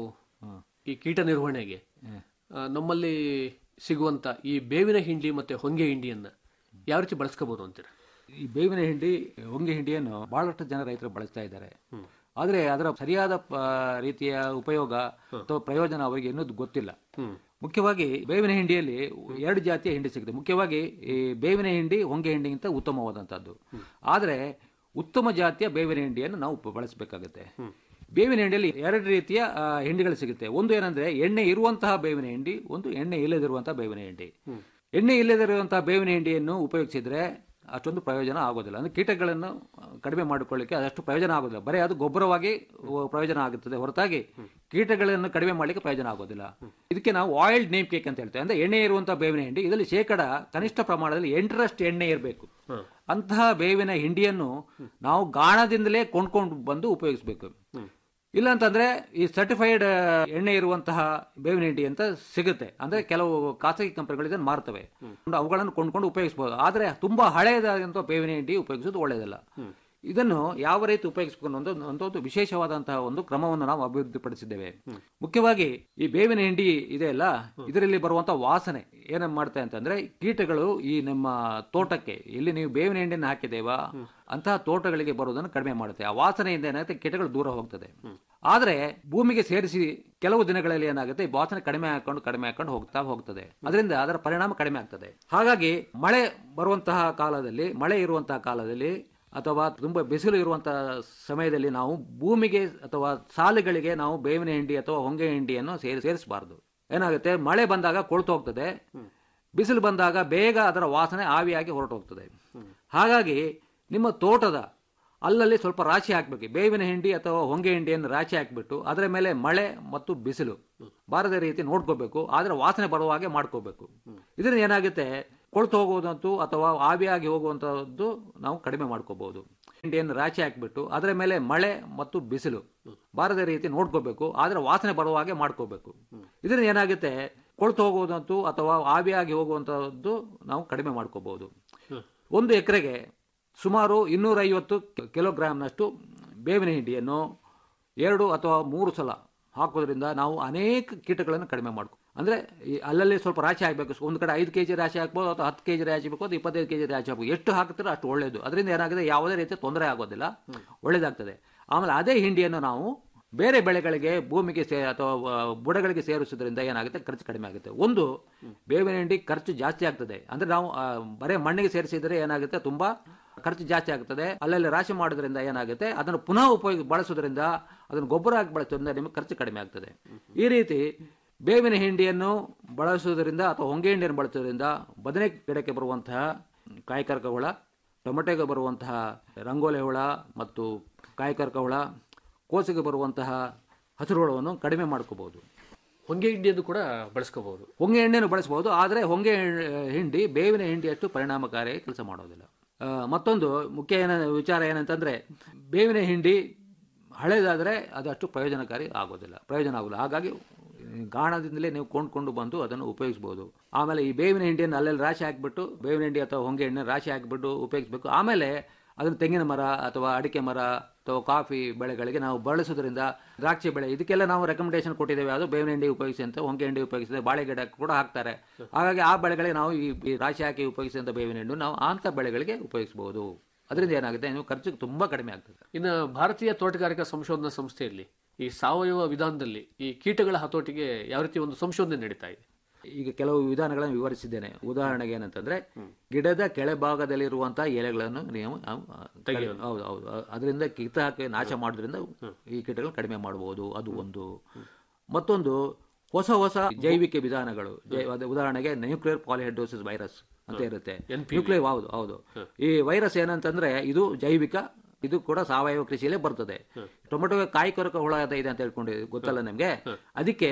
ಈ ಕೀಟ ನಿರ್ವಹಣೆಗೆ ಆ, ನಮ್ಮಲ್ಲಿ ಸಿಗುವಂತ ಈ ಬೇವಿನ ಹಿಂಡಿ ಮತ್ತೆ ಹೊಂಗೆ ಹಿಂಡಿಯನ್ನ ಯಾವ ರೀತಿ ಬಳಸ್ಕೋಬಹುದು ಅಂತೀರ ಈ ಬೇವಿನ ಹಿಂಡಿ ಹೊಂಗೆ ಹಿಂಡಿಯನ್ನು ಬಹಳಷ್ಟು ಜನ ರೈತರು ಬಳಸ್ತಾ ಇದ್ದಾರೆ ಆದರೆ ಅದರ ಸರಿಯಾದ ಪ- ರೀತಿಯ ಉಪಯೋಗ ಅಥವಾ ಪ್ರಯೋಜನ ಅವರಿಗೆ ಇನ್ನೂ ಗೊತ್ತಿಲ್ಲ ಮುಖ್ಯವಾಗಿ ಬೇವಿನ ಹಿಂಡಿಯಲ್ಲಿ ಎರಡು ಜಾತಿಯ ಹಿಂಡಿ ಸಿಗುತ್ತೆ ಮುಖ್ಯವಾಗಿ ಈ ಬೇವಿನ ಹಿಂಡಿ ಹೊಂಗೆ ಹಿಂಡಿಗಿಂತ ಉತ್ತಮವಾದಂತಹದ್ದು ಆದರೆ ಉತ್ತಮ ಜಾತಿಯ ಬೇವಿನ ಹಿಂಡಿಯನ್ನು ನಾವು ಪ- ಬಳಸಬೇಕಾಗುತ್ತೆ ಬೇವಿನ ಹಿಂಡಿಯಲ್ಲಿ ಎರಡು ರೀತಿಯ ಆ, ಹಿಂಡಿಗಳು ಸಿಗುತ್ತೆ ಒಂದು ಏನಂದ್ರೆ ಎಣ್ಣೆ ಇರುವಂತಹ ಬೇವಿನ ಹಿಂಡಿ ಒಂದು ಎಣ್ಣೆ ಇಲ್ಲದಿರುವಂತಹ ಬೇವಿನ ಹಿಂಡಿ ಎಣ್ಣೆ ಇಲ್ಲದಿರುವಂತಹ ಬೇವಿನ ಹಿಂಡಿಯನ್ನು ಉಪಯೋಗಿಸಿದ್ರೆ ಅಷ್ಟೊಂದು ಪ್ರಯೋಜನ ಆಗೋದಿಲ್ಲ ಅಂದ್ರೆ ಕೀಟಗಳನ್ನು ಆ, ಕಡಿಮೆ ಮಾಡಿಕೊಳ್ಳಿಕ್ಕೆ ಅದಷ್ಟು ಪ್ರಯೋಜನ ಆಗೋದಿಲ್ಲ ಬರೀ ಅದು ಗೊಬ್ಬರವಾಗಿ ಆ, ಪ್ರಯೋಜನ ಆಗುತ್ತದೆ ಹೊರತಾಗಿ ಕೀಟಗಳನ್ನು ಕಡಿಮೆ ಮಾಡಲಿಕ್ಕೆ ಪ್ರಯೋಜನ ಆಗೋದಿಲ್ಲ ಇದಕ್ಕೆ ನಾವು ಆಯಿಲ್ಡ್ ನೇಮ್ ಕೇಕ್ ಅಂತ ಹೇಳ್ತೇವೆ ಅಂದ್ರೆ ಎಣ್ಣೆ ಇರುವಂತಹ ಬೇವಿನ ಹಿಂಡಿ ಇದರಲ್ಲಿ ಶೇಕಡ ಕನಿಷ್ಠ ಪ್ರಮಾಣದಲ್ಲಿ ಎಂಟರಷ್ಟು ಎಣ್ಣೆ ಇರಬೇಕು ಅಂತಹ ಬೇವಿನ ಹಿಂಡಿಯನ್ನು ನಾವು ಗಾಣದಿಂದಲೇ ಕೊಂಡ್ಕೊಂಡು ಬಂದು ಉಪಯೋಗಿಸಬೇಕು ಇಲ್ಲ ಅಂತಂದ್ರೆ ಈ ಸರ್ಟಿಫೈಡ್ ಎಣ್ಣೆ ಇರುವಂತಹ ಬೇವಿನ ಹಿಂಡಿ ಅಂತ ಸಿಗುತ್ತೆ ಅಂದ್ರೆ ಕೆಲವು ಖಾಸಗಿ ಕಂಪನಿಗಳು ಇದನ್ನು ಮಾರ್ತವೆ ಅವುಗಳನ್ನು ಕೊಂಡ್ಕೊಂಡು ಉಪಯೋಗಿಸಬಹುದು ಆದ್ರೆ ತುಂಬಾ ಹಳೆಯದಾದಂತಹ ಬೇವಿನ ಹಿಂಡಿ ಉಪಯೋಗಿಸೋದು ಒಳ್ಳೆಯದಲ್ಲ ಇದನ್ನು ಯಾವ ರೀತಿ ಉಪಯೋಗಿಸಬೇಕು ಅನ್ನೋ ಒಂದು- ಅಂತ ಒಂದು ವಿಶೇಷವಾದಂತಹ ಒಂದು ಕ್ರಮವನ್ನು ನಾವು ಅಭಿವೃದ್ಧಿಪಡಿಸಿದ್ದೇವೆ ಮುಖ್ಯವಾಗಿ ಈ ಬೇವಿನ ಹಿಂಡಿ ಇದೆ ಅಲ್ಲ ಇದರಲ್ಲಿ ಬರುವಂತಹ ವಾಸನೆ ಏನ ಮಾಡ್ತಾ ಅಂತಂದ್ರೆ ಕೀಟಗಳು ಈ ನಮ್ಮ ತೋಟಕ್ಕೆ ಎಲ್ಲಿ ನೀವು ಬೇವಿನ ಹಿಂಡಿಯನ್ನು ಹಾಕಿದ್ದೇವಾ ಅಂತಹ ತೋಟಗಳಿಗೆ ಬರುವುದನ್ನು ಕಡಿಮೆ ಮಾಡುತ್ತೆ ಆ ವಾಸನೆಯಿಂದ ಏನಾಗುತ್ತೆ ಕೀಟಗಳು ದೂರ ಹೋಗ್ತದೆ ಆದ್ರೆ ಭೂಮಿಗೆ ಸೇರಿಸಿ ಕೆಲವು ದಿನಗಳಲ್ಲಿ ಏನಾಗುತ್ತೆ ಈ ವಾಸನೆ ಕಡಿಮೆ ಹಾಕೊಂಡು ಕಡಿಮೆ ಹಾಕೊಂಡು ಹೋಗ್ತಾ ಹೋಗ್ತದೆ ಅದರಿಂದ ಅದರ ಪರಿಣಾಮ ಕಡಿಮೆ ಆಗ್ತದೆ ಹಾಗಾಗಿ ಮಳೆ ಬರುವಂತಹ ಕಾಲದಲ್ಲಿ ಮಳೆ ಇರುವಂತಹ ಕಾಲದಲ್ಲಿ ಅಥವಾ ತುಂಬಾ ಬಿಸಿಲು ಇರುವಂತಹ ಸಮಯದಲ್ಲಿ ನಾವು ಭೂಮಿಗೆ ಅಥವಾ ಸಾಲುಗಳಿಗೆ ನಾವು ಬೇವಿನ ಹಿಂಡಿ ಅಥವಾ ಹೊಂಗೆ ಹಿಂಡಿಯನ್ನು ಸೇರಿ ಸೇರಿಸಬಾರದು ಏನಾಗುತ್ತೆ ಮಳೆ ಬಂದಾಗ ಕೊಳ್ತು ಹೋಗ್ತದೆ ಬಿಸಿಲು ಬಂದಾಗ ಬೇಗ ಅದರ ವಾಸನೆ ಆವಿಯಾಗಿ ಹೊರಟು ಹೋಗ್ತದೆ ಹಾಗಾಗಿ ನಿಮ್ಮ ತೋಟದ ಅಲ್ಲಲ್ಲಿ ಸ್ವಲ್ಪ ರಾಶಿ ಹಾಕಬೇಕು ಬೇವಿನ ಹಿಂಡಿ ಅಥವಾ ಹೊಂಗೆ ಹಿಂಡಿಯನ್ನು ರಾಶಿ ಹಾಕಿಬಿಟ್ಟು ಅದರ ಮೇಲೆ ಮಳೆ ಮತ್ತು ಬಿಸಿಲು ಬಾರದ ರೀತಿ ನೋಡ್ಕೋಬೇಕು ಆದ್ರೆ ವಾಸನೆ ಬರುವ ಹಾಗೆ ಮಾಡ್ಕೋಬೇಕು ಇದರಿಂದ ಏನಾಗುತ್ತೆ ಕೊಳ್ತು ಹೋಗುವುದಂತೂ ಅಥವಾ ಆವಿಯಾಗಿ ಹೋಗುವಂತಹದ್ದು ನಾವು ಕಡಿಮೆ ಮಾಡ್ಕೋಬಹುದು ಹಿಂಡಿಯನ್ನು ರಾಶಿ ಹಾಕಿಬಿಟ್ಟು ಅದರ ಮೇಲೆ ಮಳೆ ಮತ್ತು ಬಿಸಿಲು ಬಾರದ ರೀತಿ ನೋಡ್ಕೋಬೇಕು ಆದ್ರೆ ವಾಸನೆ ಬರುವ ಹಾಗೆ ಮಾಡ್ಕೋಬೇಕು ಇದರಿಂದ ಏನಾಗುತ್ತೆ ಕೊಳ್ತು ಹೋಗುವುದಂತೂ ಅಥವಾ ಆವಿಯಾಗಿ ಹೋಗುವಂತಹದ್ದು ನಾವು ಕಡಿಮೆ ಮಾಡ್ಕೋಬಹುದು ಒಂದು ಎಕರೆಗೆ ಸುಮಾರು ಇನ್ನೂರೈವತ್ತು ಕಿಲೋಗ್ರಾಂನಷ್ಟು ಬೇವಿನ ಹಿಂಡಿಯನ್ನು ಎರಡು ಅಥವಾ ಮೂರು ಸಲ ಹಾಕೋದ್ರಿಂದ ನಾವು ಅನೇಕ ಕೀಟಗಳನ್ನು ಕಡಿಮೆ ಮಾಡ್ಕೊ ಅಂದ್ರೆ ಈ ಅಲ್ಲಲ್ಲಿ ಸ್ವಲ್ಪ ರಾಶಿ ಹಾಕಬೇಕು ಒಂದು ಕಡೆ ಐದು ಕೆಜಿ ರಾಶಿ ಹಾಕ್ಬೋದು ಅಥವಾ ಹತ್ತು ಕೆಜಿ ರಾಶಿ ಹಾಕಬೇಕು ಅಥವಾ ಇಪ್ಪತ್ತೈದು ಕೆಜಿ ರಾಶಿ ಹಾಕಬೇಕು ಎಷ್ಟು ಹಾಕ್ತೀರೋ ಅಷ್ಟು ಒಳ್ಳೆಯದು ಅದರಿಂದ ಏನಾಗಿದೆ ಯಾವುದೇ ರೀತಿಯ ತೊಂದರೆ ಆಗೋದಿಲ್ಲ ಒಳ್ಳೇದಾಗ್ತದೆ ಆಮೇಲೆ ಅದೇ ಹಿಂಡಿಯನ್ನು ನಾವು ಬೇರೆ ಬೆಳೆಗಳಿಗೆ ಭೂಮಿಗೆ ಸೇ ಅಥವಾ ಆ, ಬುಡಗಳಿಗೆ ಸೇರಿಸೋದ್ರಿಂದ ಏನಾಗುತ್ತೆ ಖರ್ಚು ಕಡಿಮೆ ಆಗುತ್ತೆ ಒಂದು ಬೇವಿನ ಹಿಂಡಿ ಖರ್ಚು ಜಾಸ್ತಿ ಆಗ್ತದೆ ಅಂದ್ರೆ ನಾವು ಆ, ಬರೇ ಮಣ್ಣಿಗೆ ಸೇರಿಸಿದ್ರೆ ಏನಾಗುತ್ತೆ ತುಂಬಾ ಖರ್ಚು ಜಾಸ್ತಿ ಆಗ್ತದೆ ಅಲ್ಲಲ್ಲಿ ರಾಶಿ ಮಾಡೋದ್ರಿಂದ ಏನಾಗುತ್ತೆ ಅದನ್ನು ಪುನಃ ಉಪಯೋಗ ಬಳಸೋದ್ರಿಂದ ಅದನ್ನು ಗೊಬ್ಬರ ಹಾಕಿ ಬಳಸೋದ್ರಿಂದ ನಿಮಗೆ ಖರ್ಚು ಕಡಿಮೆ ಆಗ್ತದೆ ಈ ರೀತಿ ಬೇವಿನ ಹಿಂಡಿಯನ್ನು ಬಳಸುವುದರಿಂದ ಅಥವಾ ಹೊಂಗೆ ಹಿಂಡಿಯನ್ನು ಬಳಸೋದ್ರಿಂದ ಬದನೆ ಗಿಡಕ್ಕೆ ಬರುವಂತಹ ಕಾಯಿಕರ್ಕ ಹುಳ ಟೊಮೆಟೊಗೆ ಬರುವಂತಹ ರಂಗೋಲೆ ಹುಳ ಮತ್ತು ಕಾಯಿಕರ್ಕ ಹುಳ ಕೋಸಿಗೆ ಬರುವಂತಹ ಹಸಿರು ಹುಳವನ್ನು ಕಡಿಮೆ ಮಾಡ್ಕೋಬಹುದು ಹೊಂಗೆ ಹಿಂಡಿಯನ್ನು ಕೂಡ ಬಳಸ್ಕೋಬಹುದು ಹೊಂಗೆ ಎಣ್ಣೆಯನ್ನು ಬಳಸಬಹುದು ಆದರೆ ಹೊಂಗೆ ಹಿಂಡಿ ಬೇವಿನ ಹಿಂಡಿಯಷ್ಟು ಪರಿಣಾಮಕಾರಿಯಾಗಿ ಕೆಲಸ ಮಾಡೋದಿಲ್ಲ ಆ, ಮತ್ತೊಂದು ಮುಖ್ಯ ಏನ ವಿಚಾರ ಏನಂತಂದ್ರೆ ಬೇವಿನ ಹಿಂಡಿ ಹಳೇದಾದರೆ ಅದು ಅಷ್ಟು ಪ್ರಯೋಜನಕಾರಿ ಆಗೋದಿಲ್ಲ ಪ್ರಯೋಜನ ಆಗೋಲ್ಲ ಹಾಗಾಗಿ ಗಾಣದಿಂದಲೇ ನೀವು ಕೊಂಡ್ಕೊಂಡು ಬಂದು ಅದನ್ನು ಉಪಯೋಗಿಸಬಹುದು ಆಮೇಲೆ ಈ ಬೇವಿನ ಹಿಂಡಿಯನ್ನು ಅಲ್ಲೆಲ್ಲಿ ರಾಶಿ ಹಾಕಿಬಿಟ್ಟು ಬೇವಿನ ಹಿಂಡಿ ಅಥವಾ ಹೊಂಗೆ ಎಣ್ಣೆ ರಾಶಿ ಹಾಕಿಬಿಟ್ಟು ಉಪಯೋಗಿಸಬೇಕು ಆಮೇಲೆ ಅದನ್ನು ತೆಂಗಿನ ಮರ ಅಥವಾ ಅಡಿಕೆ ಮರ ಅಥವಾ ಕಾಫಿ ಬೆಳೆಗಳಿಗೆ ನಾವು ಬಳಸೋದ್ರಿಂದ ದ್ರಾಕ್ಷಿ ಬೆಳೆ ಇದಕ್ಕೆಲ್ಲ ನಾವು ರೆಕಮೆಂಡೇಶನ್ ಕೊಟ್ಟಿದ್ದೇವೆ ಅದು ಬೇವಿನ ಹಿಂಡಿ ಉಪಯೋಗಿಸಿ ಅಂತ ಹೊಂಗೆ ಹಿಂಡಿ ಉಪಯೋಗಿಸಿದ್ರೆ ಬಾಳೆ ಗಿಡ ಕೂಡ ಹಾಕ್ತಾರೆ ಹಾಗಾಗಿ ಆ ಬೆಳೆಗಳಿಗೆ ನಾವು ಈ ಈ ರಾಶಿ ಹಾಕಿ ಉಪಯೋಗಿಸಿದಂಥ ಬೇವಿನ ಹಿಂಡು ನಾವು ಅಂಥ ಬೆಳೆಗಳಿಗೆ ಉಪಯೋಗಿಸಬಹುದು ಅದರಿಂದ ಏನಾಗುತ್ತೆ ನೀವು ಖರ್ಚು ತುಂಬಾ ಕಡಿಮೆ ಆಗ್ತದೆ ಇನ್ನು ಭಾರತೀಯ ತೋಟಗಾರಿಕಾ ಸಂಶೋಧನಾ ಸಂಸ್ಥೆಯಲ್ಲಿ ಈ ಸಾವಯವ ವಿಧಾನದಲ್ಲಿ ಈ ಕೀಟಗಳ ಹತೋಟಿಗೆ ಯಾವ ರೀತಿ ಒಂದು ಸಂಶೋಧನೆ ನಡೀತಾ ಇದೆ ಈಗ ಕೆಲವು ವಿಧಾನಗಳನ್ನು ವಿವರಿಸಿದ್ದೇನೆ ಉದಾಹರಣೆಗೆ ಏನಂತಂದ್ರೆ ಗಿಡದ ಕೆಳಭಾಗದಲ್ಲಿರುವಂತಹ ಎಲೆಗಳನ್ನು ನೀವು ನಾವು, ಆ, ಹೌದು ಹೌದು ಅದರಿಂದ ಕೀಟ ಹಾಕಿ ನಾಶ ಮಾಡೋದ್ರಿಂದ ಈ ಕೀಟಗಳು ಕಡಿಮೆ ಮಾಡಬಹುದು ಅದು ಒಂದು ಮತ್ತೊಂದು ಹೊಸ ಹೊಸ ಜೈವಿಕ ವಿಧಾನಗಳು ಜೈ- ಅದೇ ಉದಾಹರಣೆಗೆ ನ್ಯೂಕ್ಲಿಯರ್ ಪಾಲಿಹೆಡ್ರೋಸಿಸ್ ವೈರಸ್ ಅಂತ ಇರುತ್ತೆ ನ್ಯೂಕ್ಲಿಯರ್ ಹೌದು ಹೌದು ಈ ವೈರಸ್ ಏನಂತಂದ್ರೆ ಇದು ಜೈವಿಕ ಇದು ಕೂಡ ಸಾವಯವ ಕೃಷಿಯಲ್ಲೇ ಬರ್ತದೆ ಟೊಮೆಟೊ ಕಾಯಿ ಕೊರಕ ಹುಳ ಅದ ಇದೆ ಅಂತ ಹೇಳ್ಕೊಂಡು ಗೊತ್ತಲ್ಲ ನಿಮ್ಗೆ ಅದಕ್ಕೆ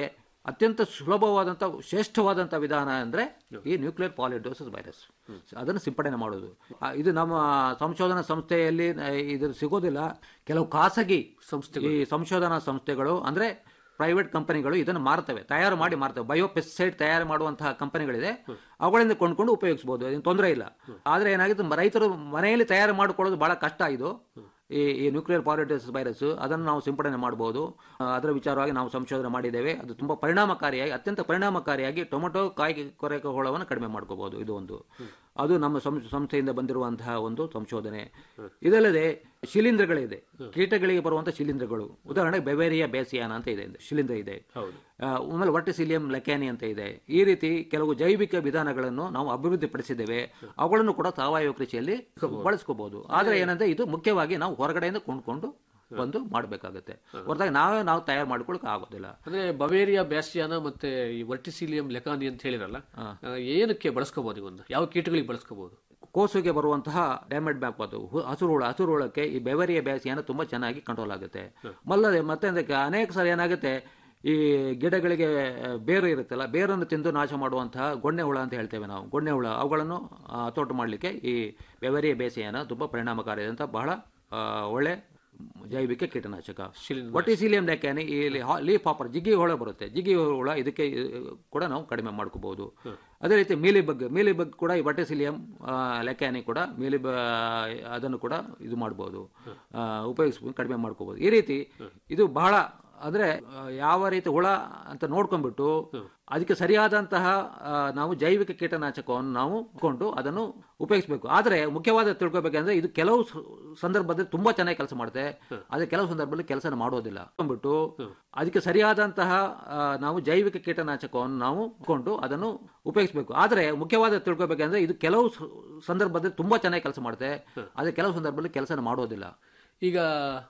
ಅತ್ಯಂತ ಸುಲಭವಾದಂಥ ಶ್ರೇಷ್ಠವಾದಂಥ ವಿಧಾನ ಅಂದರೆ ಈ ನ್ಯೂಕ್ಲಿಯರ್ ಪಾಲಿಡೋಸಿಸ್ ವೈರಸ್ ಅದನ್ನು ಸಿಂಪಡಣೆ ಮಾಡೋದು ಆ, ಇದು ನಮ್ಮ ಸಂಶೋಧನಾ ಸಂಸ್ಥೆಯಲ್ಲಿ ಆ, ಇದು ಸಿಗೋದಿಲ್ಲ ಕೆಲವು ಖಾಸಗಿ ಈ ಸಂಶೋಧನಾ ಸಂಸ್ಥೆಗಳು ಅಂದರೆ ಪ್ರೈವೇಟ್ ಕಂಪನಿಗಳು ಇದನ್ನು ಮಾರ್ತವೆ ತಯಾರು ಮಾಡಿ ಮಾರ್ತವೆ ಬಯೋಪೆಸ್ಟಿಸೈಡ್ ತಯಾರು ಮಾಡುವಂತಹ ಕಂಪನಿಗಳಿದೆ ಅವುಗಳಿಂದ ಕೊಂಡ್ಕೊಂಡು ಉಪಯೋಗಿಸಬಹುದು ಅದೇನು ತೊಂದರೆ ಇಲ್ಲ ಆದರೆ ಏನಾಗಿದೆ ಮ- ರೈತರು ಮನೆಯಲ್ಲಿ ತಯಾರು ಮಾಡಿಕೊಳ್ಳೋದು ಬಹಳ ಕಷ್ಟ ಇದು ಈ ಈ ನ್ಯೂಕ್ಲಿಯರ್ ಪಾಲಿಟಿಸ್ ವೈರಸ್ ಅದನ್ನು ನಾವು ಸಿಂಪಡಣೆ ಮಾಡಬಹುದು ಆ, ಅದರ ವಿಚಾರವಾಗಿ ನಾವು ಸಂಶೋಧನೆ ಮಾಡಿದ್ದೇವೆ ಅದು ತುಂಬ ಪರಿಣಾಮಕಾರಿಯಾಗಿ ಅತ್ಯಂತ ಪರಿಣಾಮಕಾರಿಯಾಗಿ ಟೊಮೆಟೊ ಕಾಯಿ ಕೊರೆಕ ಹುಳವನ್ನು ಕಡಿಮೆ ಮಾಡ್ಕೋಬಹುದು ಇದು ಒಂದು ಅದು ನಮ್ಮ ಸಂ- ಸಂಸ್ಥೆಯಿಂದ ಬಂದಿರುವಂತಹ ಒಂದು ಸಂಶೋಧನೆ ಇದಲ್ಲದೆ ಶಿಲೀಂಧ್ರಗಳಿದೆ ಕೀಟಗಳಿಗೆ ಬರುವಂತಹ ಶಿಲೀಂಧ್ರಗಳು ಉದಾಹರಣೆಗೆ ಬೆವೇರಿಯಾ ಬೇಸಿಯಾನ ಅಂತ ಇದೆ ಶಿಲೀಂಧ್ರ ಇದೆ ಆ, ಆಮೇಲೆ ವರ್ಟಿಸಿಲಿಯಂ ಲೆಕ್ಯಾನಿ ಅಂತ ಇದೆ ಈ ರೀತಿ ಕೆಲವು ಜೈವಿಕ ವಿಧಾನಗಳನ್ನು ನಾವು ಅಭಿವೃದ್ಧಿಪಡಿಸಿದ್ದೇವೆ ಅವುಗಳನ್ನು ಕೂಡ ಸಾವಯವ ಕೃಷಿಯಲ್ಲಿ ಬಳಸ್ಕೋಬಹುದು ಆದ್ರೆ ಏನಂದ್ರೆ ಇದು ಮುಖ್ಯವಾಗಿ ನಾವು ಹೊರಗಡೆಯಿಂದ ಕೊಂಡ್ಕೊಂಡು ಬಂದು ಮಾಡಬೇಕಾಗುತ್ತೆ ಹೊರತಾಗಿ ನಾವೇ ನಾವು ತಯಾರು ಮಾಡ್ಕೊಳಕ್ಕೆ ಆಗೋದಿಲ್ಲ ಅಂದ್ರೆ ಬವೇರಿಯಾ ಬ್ಯಾಸ್ಟಿಯಾನ ಮತ್ತೆ ಈ ವರ್ಟಿಸಿಲಿಯಂ ಲೆಕಾನಿ ಅಂತ ಹೇಳಿರಲ್ಲ ಆ, ಏನಕ್ಕೆ ಬಳಸ್ಕೋಬಹುದು ಇವನ್ನ ಯಾವ ಕೀಟಗಳಿಗೆ ಬಳಸ್ಕೋಬಹುದು ಕೋಸುಗೆ ಬರುವಂತಹ ಡ್ಯಾಮೇಜ್ ಬ್ಯಾಕ್ ಅದು ಹು- ಹಸಿರು ಹುಳ ಹಸಿರು ಹುಳಕ್ಕೆ ಈ ಬೆವರಿಯ ಬ್ಯಾಸಿಯನ್ನು ತುಂಬಾ ಚೆನ್ನಾಗಿ ಕಂಟ್ರೋಲ್ ಆಗುತ್ತೆ ಮಲ್ಲದೆ ಮತ್ತೆ ಅದಕ್ಕೆ ಅನೇಕ ಸಲ ಏನಾಗುತ್ತೆ ಈ ಗಿಡಗಳಿಗೆ ಬೇರು ಇರುತ್ತಲ್ಲ ಬೇರನ್ನು ತಿಂದು ನಾಶ ಮಾಡುವಂತಹ ಗೊಣ್ಣೆ ಹುಳ ಅಂತ ಹೇಳ್ತೇವೆ ನಾವು ಗೊಣ್ಣೆ ಹುಳ ಅವುಗಳನ್ನು ಆ, ಹತೋಟು ಮಾಡಲಿಕ್ಕೆ ಈ ಬೆವರಿಯ ಬೇಸಿಯನ ತುಂಬಾ ಪರಿಣಾಮಕಾರಿಯಾದಂಥ ಬಹಳ ಆ, ಒಳ್ಳೆ ಜೈವಿಕ ಕೀಟನಾಶಕ ಒಟಿಸಿಲಿಯಂ ಲೆಕ್ಯಾನಿ ಈ ಲೀಫ್ ಹಾಪರ್ ಜಿಗಿ ಹುಳ ಬರುತ್ತೆ ಜಿಗಿ ಹುಳ ಇದಕ್ಕೆ ಆ, ಕೂಡ ನಾವು ಕಡಿಮೆ ಮಾಡ್ಕೋಬಹುದು ಅದೇ ರೀತಿ ಮೀಲಿ ಬಗ್ ಮೀಲಿ ಬಗ್ ಕೂಡ ಈ ವಟಿಸಿಲಿಯಂ ಲೆಕ್ಯಾನಿ ಕೂಡ ಮೀಲಿ ಬ ಅದನ್ನು ಕೂಡ ಇದು ಮಾಡ್ಬೋದು ಉಪಯೋಗಿಸ್ಬೋದು ಕಡಿಮೆ ಮಾಡ್ಕೋಬಹುದು ಈ ರೀತಿ ಇದು ಬಹಳ ಅಂದ್ರೆ ಆ, ಯಾವ ರೀತಿ ಹುಳ ಅಂತ ನೋಡ್ಕೊಂಡ್ಬಿಟ್ಟು ಅದಕ್ಕೆ ಸರಿಯಾದಂತಹ ಆ, ನಾವು ಜೈವಿಕ ಕೀಟನಾಶಕವನ್ನು ನಾವು ಕೊಂಡು ಅದನ್ನು ಉಪಯೋಗಿಸಬೇಕು ಆದರೆ ಮುಖ್ಯವಾದ ತಿಳ್ಕೊಬೇಕಂದ್ರೆ ಇದು ಕೆಲವು ಸ- ಸಂದರ್ಭದಲ್ಲಿ ತುಂಬಾ ಚೆನ್ನಾಗಿ ಕೆಲಸ ಮಾಡುತ್ತೆ ಆದರೆ ಕೆಲವು ಸಂದರ್ಭದಲ್ಲಿ ಕೆಲಸ ಮಾಡೋದಿಲ್ಲ ಅಂದ್ಬಿಟ್ಟು ಅದಕ್ಕೆ ಸರಿಯಾದಂತಹ ಆ, ನಾವು ಜೈವಿಕ ಕೀಟನಾಶಕವನ್ನು ನಾವು ಕೊಂಡು ಅದನ್ನು ಉಪಯೋಗಿಸಬೇಕು ಆದರೆ ಮುಖ್ಯವಾದ ತಿಳ್ಕೊಬೇಕಂದ್ರೆ ಇದು ಕೆಲವು ಸ- ಸಂದರ್ಭದಲ್ಲಿ ತುಂಬಾ ಚೆನ್ನಾಗಿ ಕೆಲಸ ಮಾಡುತ್ತೆ ಆದರೆ ಕೆಲವು ಸಂದರ್ಭದಲ್ಲಿ ಕೆಲಸ ಮಾಡೋದಿಲ್ಲ ಈಗ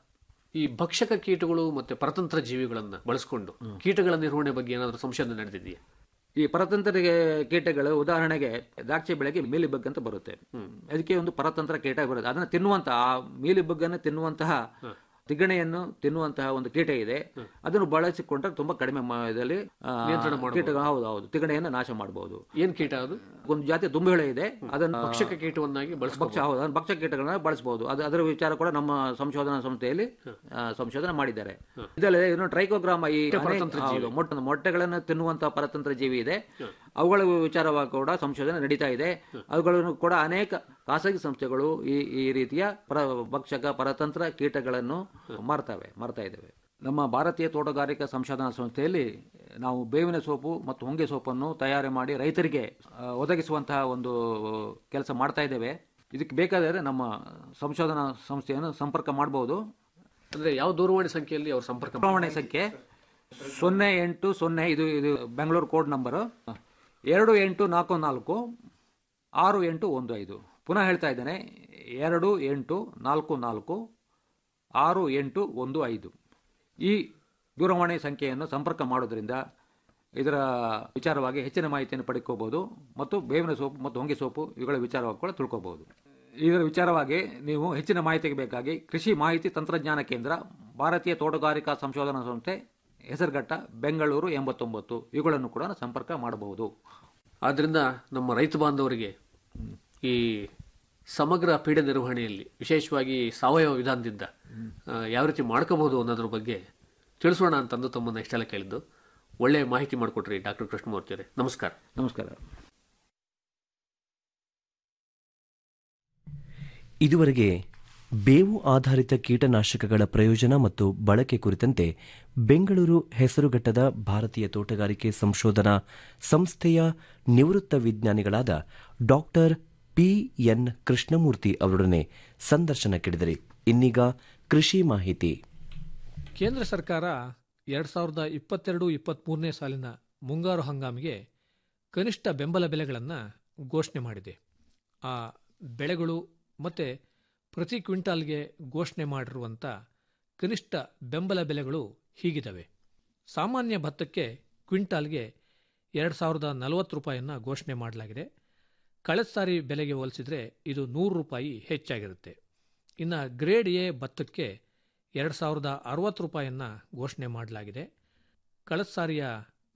ಈ ಭಕ್ಷಕ ಕೀಟಗಳು ಮತ್ತೆ ಪರತಂತ್ರ ಜೀವಿಗಳನ್ನ ಬಳಸ್ಕೊಂಡು ಕೀಟಗಳ ನಿರ್ವಹಣೆ ಬಗ್ಗೆ ಏನಾದರೂ ಸಂಶೋಧನೆ ನಡೆದಿದೆಯಾ ಈ ಪರತಂತ್ರ ಕೀಟಗಳು ಉದಾಹರಣೆಗೆ ದ್ರಾಕ್ಷಿ ಬೆಳೆಗೆ ಮೀಲಿಬಗ್ ಅಂತ ಬರುತ್ತೆ ಅದಕ್ಕೆ ಒಂದು ಪರತಂತ್ರ ಕೀಟ ಬರುತ್ತೆ ಅದನ್ನು ತಿನ್ನುವಂತಹ ಆ ಮೀಲಿಬಗ್ಗನ್ನು ತಿನ್ನುವಂತಹ ತಿಗಣೆಯನ್ನು ತಿನ್ನುವಂತಹ ಒಂದು ಕೀಟ ಇದೆ ಅದನ್ನು ಬಳಸಿಕೊಂಡ್ರೆ ತುಂಬಾ ಕಡಿಮೆ ಮ- ಇದರಲ್ಲಿ ಆ, ನಿಯಂತ್ರಣ ಮಾಡ್ಬೋದು. ಕೀಟ ಹೌದು ಹೌದು ತಿಗಣೆಯನ್ನು ನಾಶ ಮಾಡಬಹುದು ಏನ್ ಕೀಟ ಅದು ಒಂದು ಜಾತಿ ದುಂಬಿಹುಳ ಇದೆ ಅದನ್ನು ಭಕ್ಷಕ ಕೀಟವನ್ನಾಗಿ ಭಕ್ಷ ಬಳಸ್ಕೋಬಹುದು ಹೌದು ಅದನ್ನು ಭಕ್ಷ ಕೀಟಗಳನ್ನ ಬಳಸಬಹುದು ಅದು ಅದರ ವಿಚಾರ ಕೂಡ ನಮ್ಮ ಸಂಶೋಧನಾ ಸಂಸ್ಥೆಯಲ್ಲಿ ಆ, ಸಂಶೋಧನೆ ಮಾಡಿದ್ದಾರೆ ಇದಲ್ಲದೆ ಇನ್ನು ಟ್ರೈಕೋಗ್ರಾಮ ಈ ಅನೇಕ- ಪರತಂತ್ರ ಜೀವಿ. ಹೌದು, ಮೊಟ್ಟ ಮೊಟ್ಟೆಗಳನ್ನು ತಿನ್ನುವಂತಹ ಪರತಂತ್ರ ಜೀವಿ ಇದೆ ಅವುಗಳ ವಿಚಾರವಾಗಿ ಕೂಡ ಸಂಶೋಧನೆ ನಡೀತಾ ಇದೆ ಅವುಗಳನ್ನು ಕೂಡ ಅನೇಕ ಖಾಸಗಿ ಸಂಸ್ಥೆಗಳು ಈ ಈ ರೀತಿಯ ಪರ ಭಕ್ಷಕ ಪರತಂತ್ರ ಕೀಟಗಳನ್ನು ಮಾರ್ತವೆ ಮಾರ್ತಾ ಇದ್ದೇವೆ ನಮ್ಮ ಭಾರತೀಯ ತೋಟಗಾರಿಕಾ ಸಂಶೋಧನಾ ಸಂಸ್ಥೆಯಲ್ಲಿ ನಾವು ಬೇವಿನ ಸೋಪು ಮತ್ತು ಹೊಂಗೆ ಸೋಪನ್ನು ತಯಾರಿ ಮಾಡಿ ರೈತರಿಗೆ ಆ, ಒದಗಿಸುವಂತಹ ಒಂದು ಕೆಲಸ ಮಾಡ್ತಾ ಇದ್ದೇವೆ ಇದಕ್ಕೆ ಬೇಕಾದರೆ ನಮ್ಮ ಸಂಶೋಧನಾ ಸಂಸ್ಥೆಯನ್ನು ಸಂಪರ್ಕ ಮಾಡಬಹುದು ಅಂದ್ರೆ ಯಾವ ದೂರವಾಣಿ ಸಂಖ್ಯೆಯಲ್ಲಿ ಅವ್ರ ಸಂಪರ್ಕ ದೂರವಾಣಿ ಸಂಖ್ಯೆ ಸೊನ್ನೆ ಎಂಟು ಸೊನ್ನೆ ಇದು ಇದು ಬೆಂಗಳೂರು ಕೋಡ್ ನಂಬರ್ ಎರಡು ಎಂಟು ನಾಲ್ಕು ನಾಲ್ಕು ಆರು ಎಂಟು ಒಂದು ಐದು ಪುನಃ ಹೇಳ್ತಾ ಇದ್ದೇನೆ ಎರಡು ಎಂಟು ನಾಲ್ಕು ನಾಲ್ಕು ಆರು ಎಂಟು ಒಂದು ಐದು ಈ ದೂರವಾಣಿ ಸಂಖ್ಯೆಯನ್ನು ಸಂಪರ್ಕ ಮಾಡೋದ್ರಿಂದ ಇದರ ವಿಚಾರವಾಗಿ ಹೆಚ್ಚಿನ ಮಾಹಿತಿಯನ್ನು ಪಡ್ಕೋಬಹುದು ಮತ್ತು ಬೇವಿನ ಸೋಪು ಮತ್ತು ಹೊಂಗೆ ಸೋಪು ಇವುಗಳ ವಿಚಾರವಾಗಿ ಕೂಡ ತಿಳ್ಕೋಬಹುದು ಇದರ ವಿಚಾರವಾಗಿ ನೀವು ಹೆಚ್ಚಿನ ಮಾಹಿತಿಗೆ ಬೇಕಾಗಿ ಕೃಷಿ ಮಾಹಿತಿ ತಂತ್ರಜ್ಞಾನ ಕೇಂದ್ರ ಭಾರತೀಯ ತೋಟಗಾರಿಕಾ ಸಂಶೋಧನಾ ಸಂಸ್ಥೆ ಹೆಸರುಘಟ್ಟ ಬೆಂಗಳೂರು ಎಂಬತ್ತೊಂಬತ್ತು ಇವುಗಳನ್ನು ಕೂಡ ಸಂಪರ್ಕ ಮಾಡಬಹುದು ಆದ್ರಿಂದ ನಮ್ಮ ರೈತ ಬಾಂಧವರಿಗೆ ಈ ಸಮಗ್ರ ಪೀಡೆ ನಿರ್ವಹಣೆಯಲ್ಲಿ ವಿಶೇಷವಾಗಿ ಸಾವಯವ ವಿಧಾನದಿಂದ ಆ, ಯಾವ ರೀತಿ ಮಾಡ್ಕೋಬಹುದು ಅನ್ನೋದ್ರ ಬಗ್ಗೆ ತಿಳಿಸೋಣ ಅಂತಂದು ತಮ್ಮನ್ನ ಇಷ್ಟೆಲ್ಲ ಕೇಳಿದ್ದು ಒಳ್ಳೆ ಮಾಹಿತಿ ಮಾಡಿಕೊಟ್ರಿ ಡಾಕ್ಟರ್ ಕೃಷ್ಣಮೂರ್ತಿ ಅವರೇ ನಮಸ್ಕಾರ ನಮಸ್ಕಾರ ಇದುವರೆಗೆ ಬೇವು ಆಧಾರಿತ ಕೀಟನಾಶಕಗಳ ಪ್ರಯೋಜನ ಮತ್ತು ಬಳಕೆ ಕುರಿತಂತೆ ಬೆಂಗಳೂರು ಹೆಸರುಘಟ್ಟದ ಭಾರತೀಯ ತೋಟಗಾರಿಕೆ ಸಂಶೋಧನಾ ಸಂಸ್ಥೆಯ ನಿವೃತ್ತ ವಿಜ್ಞಾನಿಗಳಾದ ಡಾಕ್ಟರ್ ಪಿಎನ್ ಕೃಷ್ಣಮೂರ್ತಿ ಅವರೊಡನೆ ಸಂದರ್ಶನ ಕೇಳಿದರೆ ಇನ್ನೀಗ ಕೃಷಿ ಮಾಹಿತಿ ಕೇಂದ್ರ ಸರ್ಕಾರ ಎರಡು ಸಾವಿರದ ಇಪ್ಪತ್ತೆರಡು ಇಪ್ಪತ್ತ್ಮೂರನೇ ಸಾಲಿನ ಮುಂಗಾರು ಹಂಗಾಮಿಗೆ ಕನಿಷ್ಠ ಬೆಂಬಲ ಬೆಲೆಗಳನ್ನು ಘೋಷಣೆ ಮಾಡಿದೆ ಆ ಬೆಳೆಗಳು ಮತ್ತು ಪ್ರತಿ ಕ್ವಿಂಟಾಲ್ಗೆ ಘೋಷಣೆ ಮಾಡಿರುವಂಥ ಕನಿಷ್ಠ ಬೆಂಬಲ ಬೆಲೆಗಳು ಹೀಗಿದ್ದಾವೆ ಸಾಮಾನ್ಯ ಭತ್ತಕ್ಕೆ ಕ್ವಿಂಟಾಲ್ಗೆ ಎರಡು ಸಾವಿರದ ನಲವತ್ತು ರೂಪಾಯಿಯನ್ನು ಘೋಷಣೆ ಮಾಡಲಾಗಿದೆ ಕಳೆದ ಸಾರಿ ಬೆಲೆಗೆ ಹೋಲಿಸಿದರೆ ಇದು ನೂರು ರೂಪಾಯಿ ಹೆಚ್ಚಾಗಿರುತ್ತೆ ಇನ್ನು ಗ್ರೇಡ್ ಎ ಭತ್ತಕ್ಕೆ ಎರಡು ಸಾವಿರದ ಅರವತ್ತು ರೂಪಾಯಿಯನ್ನು ಘೋಷಣೆ ಮಾಡಲಾಗಿದೆ ಕಳೆದ ಸಾರಿಯ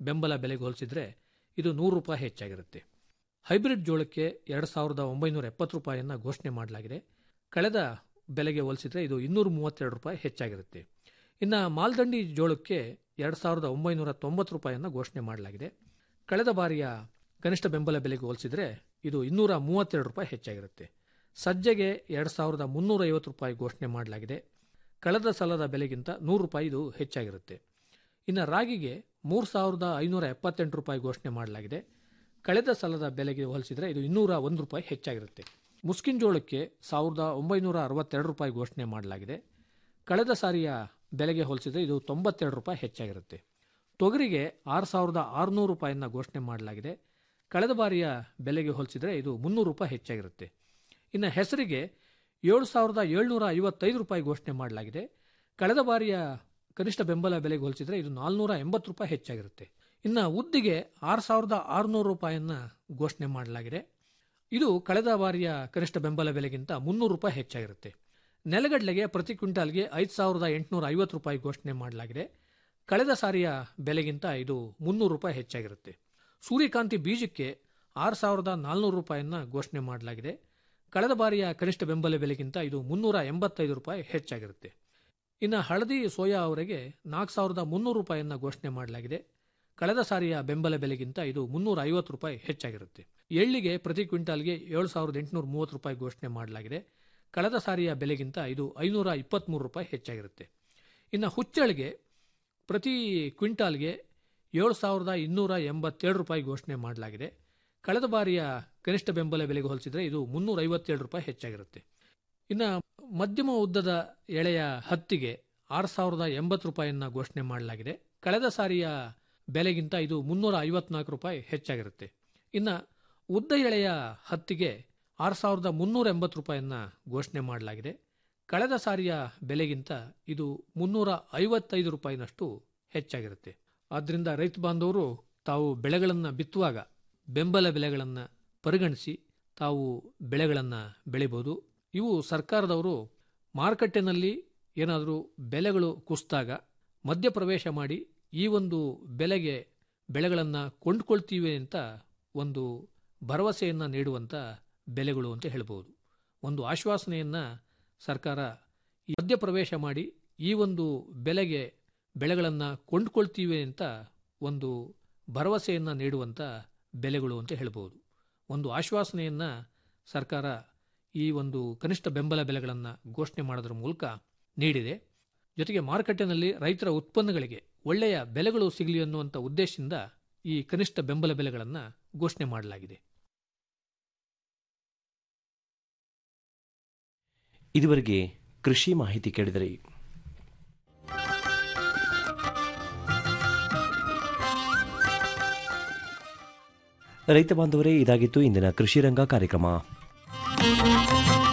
ಬೆಂಬಲ ಬೆಲೆಗೆ ಹೋಲಿಸಿದರೆ ಇದು ನೂರು ರೂಪಾಯಿ ಹೆಚ್ಚಾಗಿರುತ್ತೆ ಹೈಬ್ರಿಡ್ ಜೋಳಕ್ಕೆ ಎರಡು ಸಾವಿರದ ಒಂಬೈನೂರ ಎಪ್ಪತ್ತು ರೂಪಾಯಿಯನ್ನು ಘೋಷಣೆ ಮಾಡಲಾಗಿದೆ ಕಳೆದ ಬೆಲೆಗೆ ಹೋಲಿಸಿದರೆ ಇದು ಇನ್ನೂರ ಮೂವತ್ತೆರಡು ರೂಪಾಯಿ ಹೆಚ್ಚಾಗಿರುತ್ತೆ ಇನ್ನು ಮಾಲ್ದಂಡಿ ಜೋಳಕ್ಕೆ ಎರಡು ಸಾವಿರದ ಒಂಬೈನೂರ ತೊಂಬತ್ತು ರೂಪಾಯಿಯನ್ನು ಘೋಷಣೆ ಮಾಡಲಾಗಿದೆ ಕಳೆದ ಬಾರಿಯ ಕನಿಷ್ಠ ಬೆಂಬಲ ಬೆಲೆಗೆ ಹೋಲಿಸಿದರೆ ಇದು ಇನ್ನೂರ ಮೂವತ್ತೆರಡು ರೂಪಾಯಿ ಹೆಚ್ಚಾಗಿರುತ್ತೆ ಸಜ್ಜೆಗೆ ಎರಡು ಸಾವಿರದ ಮುನ್ನೂರ ಐವತ್ತು ರೂಪಾಯಿ ಘೋಷಣೆ ಮಾಡಲಾಗಿದೆ ಕಳೆದ ಸಲದ ಬೆಲೆಗಿಂತ ನೂರು ರೂಪಾಯಿ ಇದು ಹೆಚ್ಚಾಗಿರುತ್ತೆ ಇನ್ನು ರಾಗಿಗೆ ಮೂರು ಸಾವಿರದ ಐನೂರ ಎಪ್ಪತ್ತೆಂಟು ರೂಪಾಯಿ ಘೋಷಣೆ ಮಾಡಲಾಗಿದೆ ಕಳೆದ ಸಲದ ಬೆಲೆಗೆ ಹೋಲಿಸಿದರೆ ಇದು ಇನ್ನೂರ ಒಂದು ರೂಪಾಯಿ ಹೆಚ್ಚಾಗಿರುತ್ತೆ ಮುಸ್ಕಿನ್ ಜೋಳಕ್ಕೆ ಸಾವಿರದ ಒಂಬೈನೂರ ಅರವತ್ತೆರಡು ರೂಪಾಯಿ ಘೋಷಣೆ ಮಾಡಲಾಗಿದೆ ಕಳೆದ ಸಾರಿಯ ಬೆಲೆಗೆ ಹೋಲಿಸಿದರೆ ಇದು ತೊಂಬತ್ತೆರಡು ರೂಪಾಯಿ ಹೆಚ್ಚಾಗಿರುತ್ತೆ ತೊಗರಿಗೆ ಆರು ಸಾವಿರದ ಆರುನೂರು ರೂಪಾಯಿಯನ್ನು ಘೋಷಣೆ ಮಾಡಲಾಗಿದೆ ಕಳೆದ ಬಾರಿಯ ಬೆಲೆಗೆ ಹೋಲಿಸಿದರೆ ಇದು ಮುನ್ನೂರು ರೂಪಾಯಿ ಹೆಚ್ಚಾಗಿರುತ್ತೆ ಇನ್ನು ಹೆಸರಿಗೆ ಏಳು ಸಾವಿರದ ಏಳ್ನೂರ ಐವತ್ತೈದು ರೂಪಾಯಿ ಘೋಷಣೆ ಮಾಡಲಾಗಿದೆ ಕಳೆದ ಬಾರಿಯ ಕನಿಷ್ಠ ಬೆಂಬಲ ಬೆಲೆಗೆ ಹೋಲಿಸಿದರೆ ಇದು ನಾಲ್ನೂರ ಎಂಬತ್ತು ರೂಪಾಯಿ ಹೆಚ್ಚಾಗಿರುತ್ತೆ ಇನ್ನು ಉದ್ದಿಗೆ ಆರು ಸಾವಿರದ ಆರುನೂರು ರೂಪಾಯಿಯನ್ನು ಘೋಷಣೆ ಮಾಡಲಾಗಿದೆ ಇದು ಕಳೆದ ಬಾರಿಯ ಕನಿಷ್ಠ ಬೆಂಬಲ ಬೆಲೆಗಿಂತ ಮುನ್ನೂರು ರೂಪಾಯಿ ಹೆಚ್ಚಾಗಿರುತ್ತೆ ನೆಲಗಡಲೆಗೆ ಪ್ರತಿ ಕ್ವಿಂಟಾಲ್ಗೆ ಐದು ಸಾವಿರದ ಎಂಟುನೂರ ಐವತ್ತು ರೂಪಾಯಿ ಘೋಷಣೆ ಮಾಡಲಾಗಿದೆ ಕಳೆದ ಸಾರಿಯ ಬೆಲೆಗಿಂತ ಇದು ಮುನ್ನೂರು ರೂಪಾಯಿ ಹೆಚ್ಚಾಗಿರುತ್ತೆ ಸೂರ್ಯಕಾಂತಿ ಬೀಜಕ್ಕೆ ಆರು ಸಾವಿರದ ನಾಲ್ನೂರು ರೂಪಾಯಿಯನ್ನು ಘೋಷಣೆ ಮಾಡಲಾಗಿದೆ ಕಳೆದ ಬಾರಿಯ ಕನಿಷ್ಠ ಬೆಂಬಲ ಬೆಲೆಗಿಂತ ಇದು ಮುನ್ನೂರ ಎಂಬತ್ತೈದು ರೂಪಾಯಿ ಹೆಚ್ಚಾಗಿರುತ್ತೆ ಇನ್ನು ಹಳದಿ ಸೋಯಾ ಅವರಿಗೆ ನಾಲ್ಕು ಸಾವಿರದ ಮುನ್ನೂರು ರೂಪಾಯಿಯನ್ನು ಘೋಷಣೆ ಮಾಡಲಾಗಿದೆ ಕಳೆದ ಸಾರಿಯ ಬೆಂಬಲ ಬೆಲೆಗಿಂತ ಇದು ಮುನ್ನೂರ ಐವತ್ತು ರೂಪಾಯಿ ಹೆಚ್ಚಾಗಿರುತ್ತೆ ಎಳ್ಳಿಗೆ ಪ್ರತಿ ಕ್ವಿಂಟಾಲ್ಗೆ ಏಳು ಸಾವಿರದ ಎಂಟುನೂರ ಮೂವತ್ತು ರೂಪಾಯಿ ಘೋಷಣೆ ಮಾಡಲಾಗಿದೆ ಕಳೆದ ಸಾರಿಯ ಬೆಲೆಗಿಂತ ಇದು ಐನೂರ ಇಪ್ಪತ್ತ್ಮೂರು ರೂಪಾಯಿ ಹೆಚ್ಚಾಗಿರುತ್ತೆ ಇನ್ನು ಹುಚ್ಚಳಿಗೆ ಪ್ರತಿ ಕ್ವಿಂಟಾಲ್ಗೆ ಏಳು ಸಾವಿರದ ಇನ್ನೂರ ಎಂಬತ್ತೇಳು ರೂಪಾಯಿ ಘೋಷಣೆ ಮಾಡಲಾಗಿದೆ ಕಳೆದ ಬಾರಿಯ ಕನಿಷ್ಠ ಬೆಂಬಲ ಬೆಲೆಗೆ ಹೋಲಿಸಿದರೆ ಇದು ಮುನ್ನೂರ ಐವತ್ತೇಳು ರೂಪಾಯಿ ಹೆಚ್ಚಾಗಿರುತ್ತೆ ಇನ್ನು ಮಧ್ಯಮ ಉದ್ದದ ಎಳೆಯ ಹತ್ತಿಗೆ ಆರು ಸಾವಿರದ ಎಂಬತ್ತು ರೂಪಾಯಿಯನ್ನು ಘೋಷಣೆ ಮಾಡಲಾಗಿದೆ ಕಳೆದ ಸಾರಿಯ ಬೆಲೆಗಿಂತ ಇದು ಮುನ್ನೂರ ಐವತ್ನಾಲ್ಕು ರೂಪಾಯಿ ಹೆಚ್ಚಾಗಿರುತ್ತೆ ಇನ್ನು ಉದ್ದ ಎಳೆಯ ಹತ್ತಿಗೆ ಆರು ಸಾವಿರದ ಮುನ್ನೂರ ಎಂಬತ್ತು ರೂಪಾಯಿಯನ್ನು ಘೋಷಣೆ ಮಾಡಲಾಗಿದೆ ಕಳೆದ ಸಾರಿಯ ಬೆಲೆಗಿಂತ ಇದು ಮುನ್ನೂರ ಐವತ್ತೈದು ರೂಪಾಯಿನಷ್ಟು ಹೆಚ್ಚಾಗಿರುತ್ತೆ ಆದ್ದರಿಂದ ರೈತ ಬಾಂಧವರು ತಾವು ಬೆಳೆಗಳನ್ನು ಬಿತ್ತುವಾಗ ಬೆಂಬಲ ಬೆಲೆಗಳನ್ನು ಪರಿಗಣಿಸಿ ತಾವು ಬೆಳೆಗಳನ್ನು ಬೆಳಿಬೋದು ಇವು ಸರ್ಕಾರದವರು ಮಾರುಕಟ್ಟೆನಲ್ಲಿ ಏನಾದರೂ ಬೆಲೆಗಳು ಕುಸಿದಾಗ ಮಧ್ಯಪ್ರವೇಶ ಮಾಡಿ ಈ ಒಂದು ಬೆಲೆಗೆ ಬೆಳೆಗಳನ್ನು ಕೊಂಡ್ಕೊಳ್ತೀವಿ ಅಂತ ಒಂದು ಭರವಸೆಯನ್ನು ನೀಡುವಂಥ ಬೆಲೆಗಳು ಅಂತ ಹೇಳ್ಬೋದು ಒಂದು ಆಶ್ವಾಸನೆಯನ್ನು ಸರ್ಕಾರ ಈ ಮಧ್ಯಪ್ರವೇಶ ಮಾಡಿ ಈ ಒಂದು ಬೆಲೆಗೆ ಬೆಳೆಗಳನ್ನು ಕೊಂಡ್ಕೊಳ್ತೀವಿ ಅಂತ ಒಂದು ಭರವಸೆಯನ್ನು ನೀಡುವಂಥ ಬೆಲೆಗಳು ಅಂತ ಹೇಳ್ಬೋದು ಒಂದು ಆಶ್ವಾಸನೆಯನ್ನು ಸರ್ಕಾರ ಈ ಒಂದು ಕನಿಷ್ಠ ಬೆಂಬಲ ಬೆಲೆಗಳನ್ನು ಘೋಷಣೆ ಮಾಡೋದ್ರ ಮೂಲಕ ನೀಡಿದೆ ಜೊತೆಗೆ ಮಾರುಕಟ್ಟೆನಲ್ಲಿ ರೈತರ ಉತ್ಪನ್ನಗಳಿಗೆ ಒಳ್ಳೆಯ ಬೆಲೆಗಳು ಸಿಗಲಿ ಅನ್ನುವಂಥ ಉದ್ದೇಶದಿಂದ ಈ ಕನಿಷ್ಠ ಬೆಂಬಲ ಬೆಲೆಗಳನ್ನು ಘೋಷಣೆ ಮಾಡಲಾಗಿದೆ ಇದುವರೆಗೆ ಕೃಷಿ ಮಾಹಿತಿ ಕೇಳಿದರೆ ರೈತ ಬಾಂಧವರೇ ಇದಾಗಿತ್ತು ಇಂದಿನ ಕೃಷಿ ರಂಗ ಕಾರ್ಯಕ್ರಮ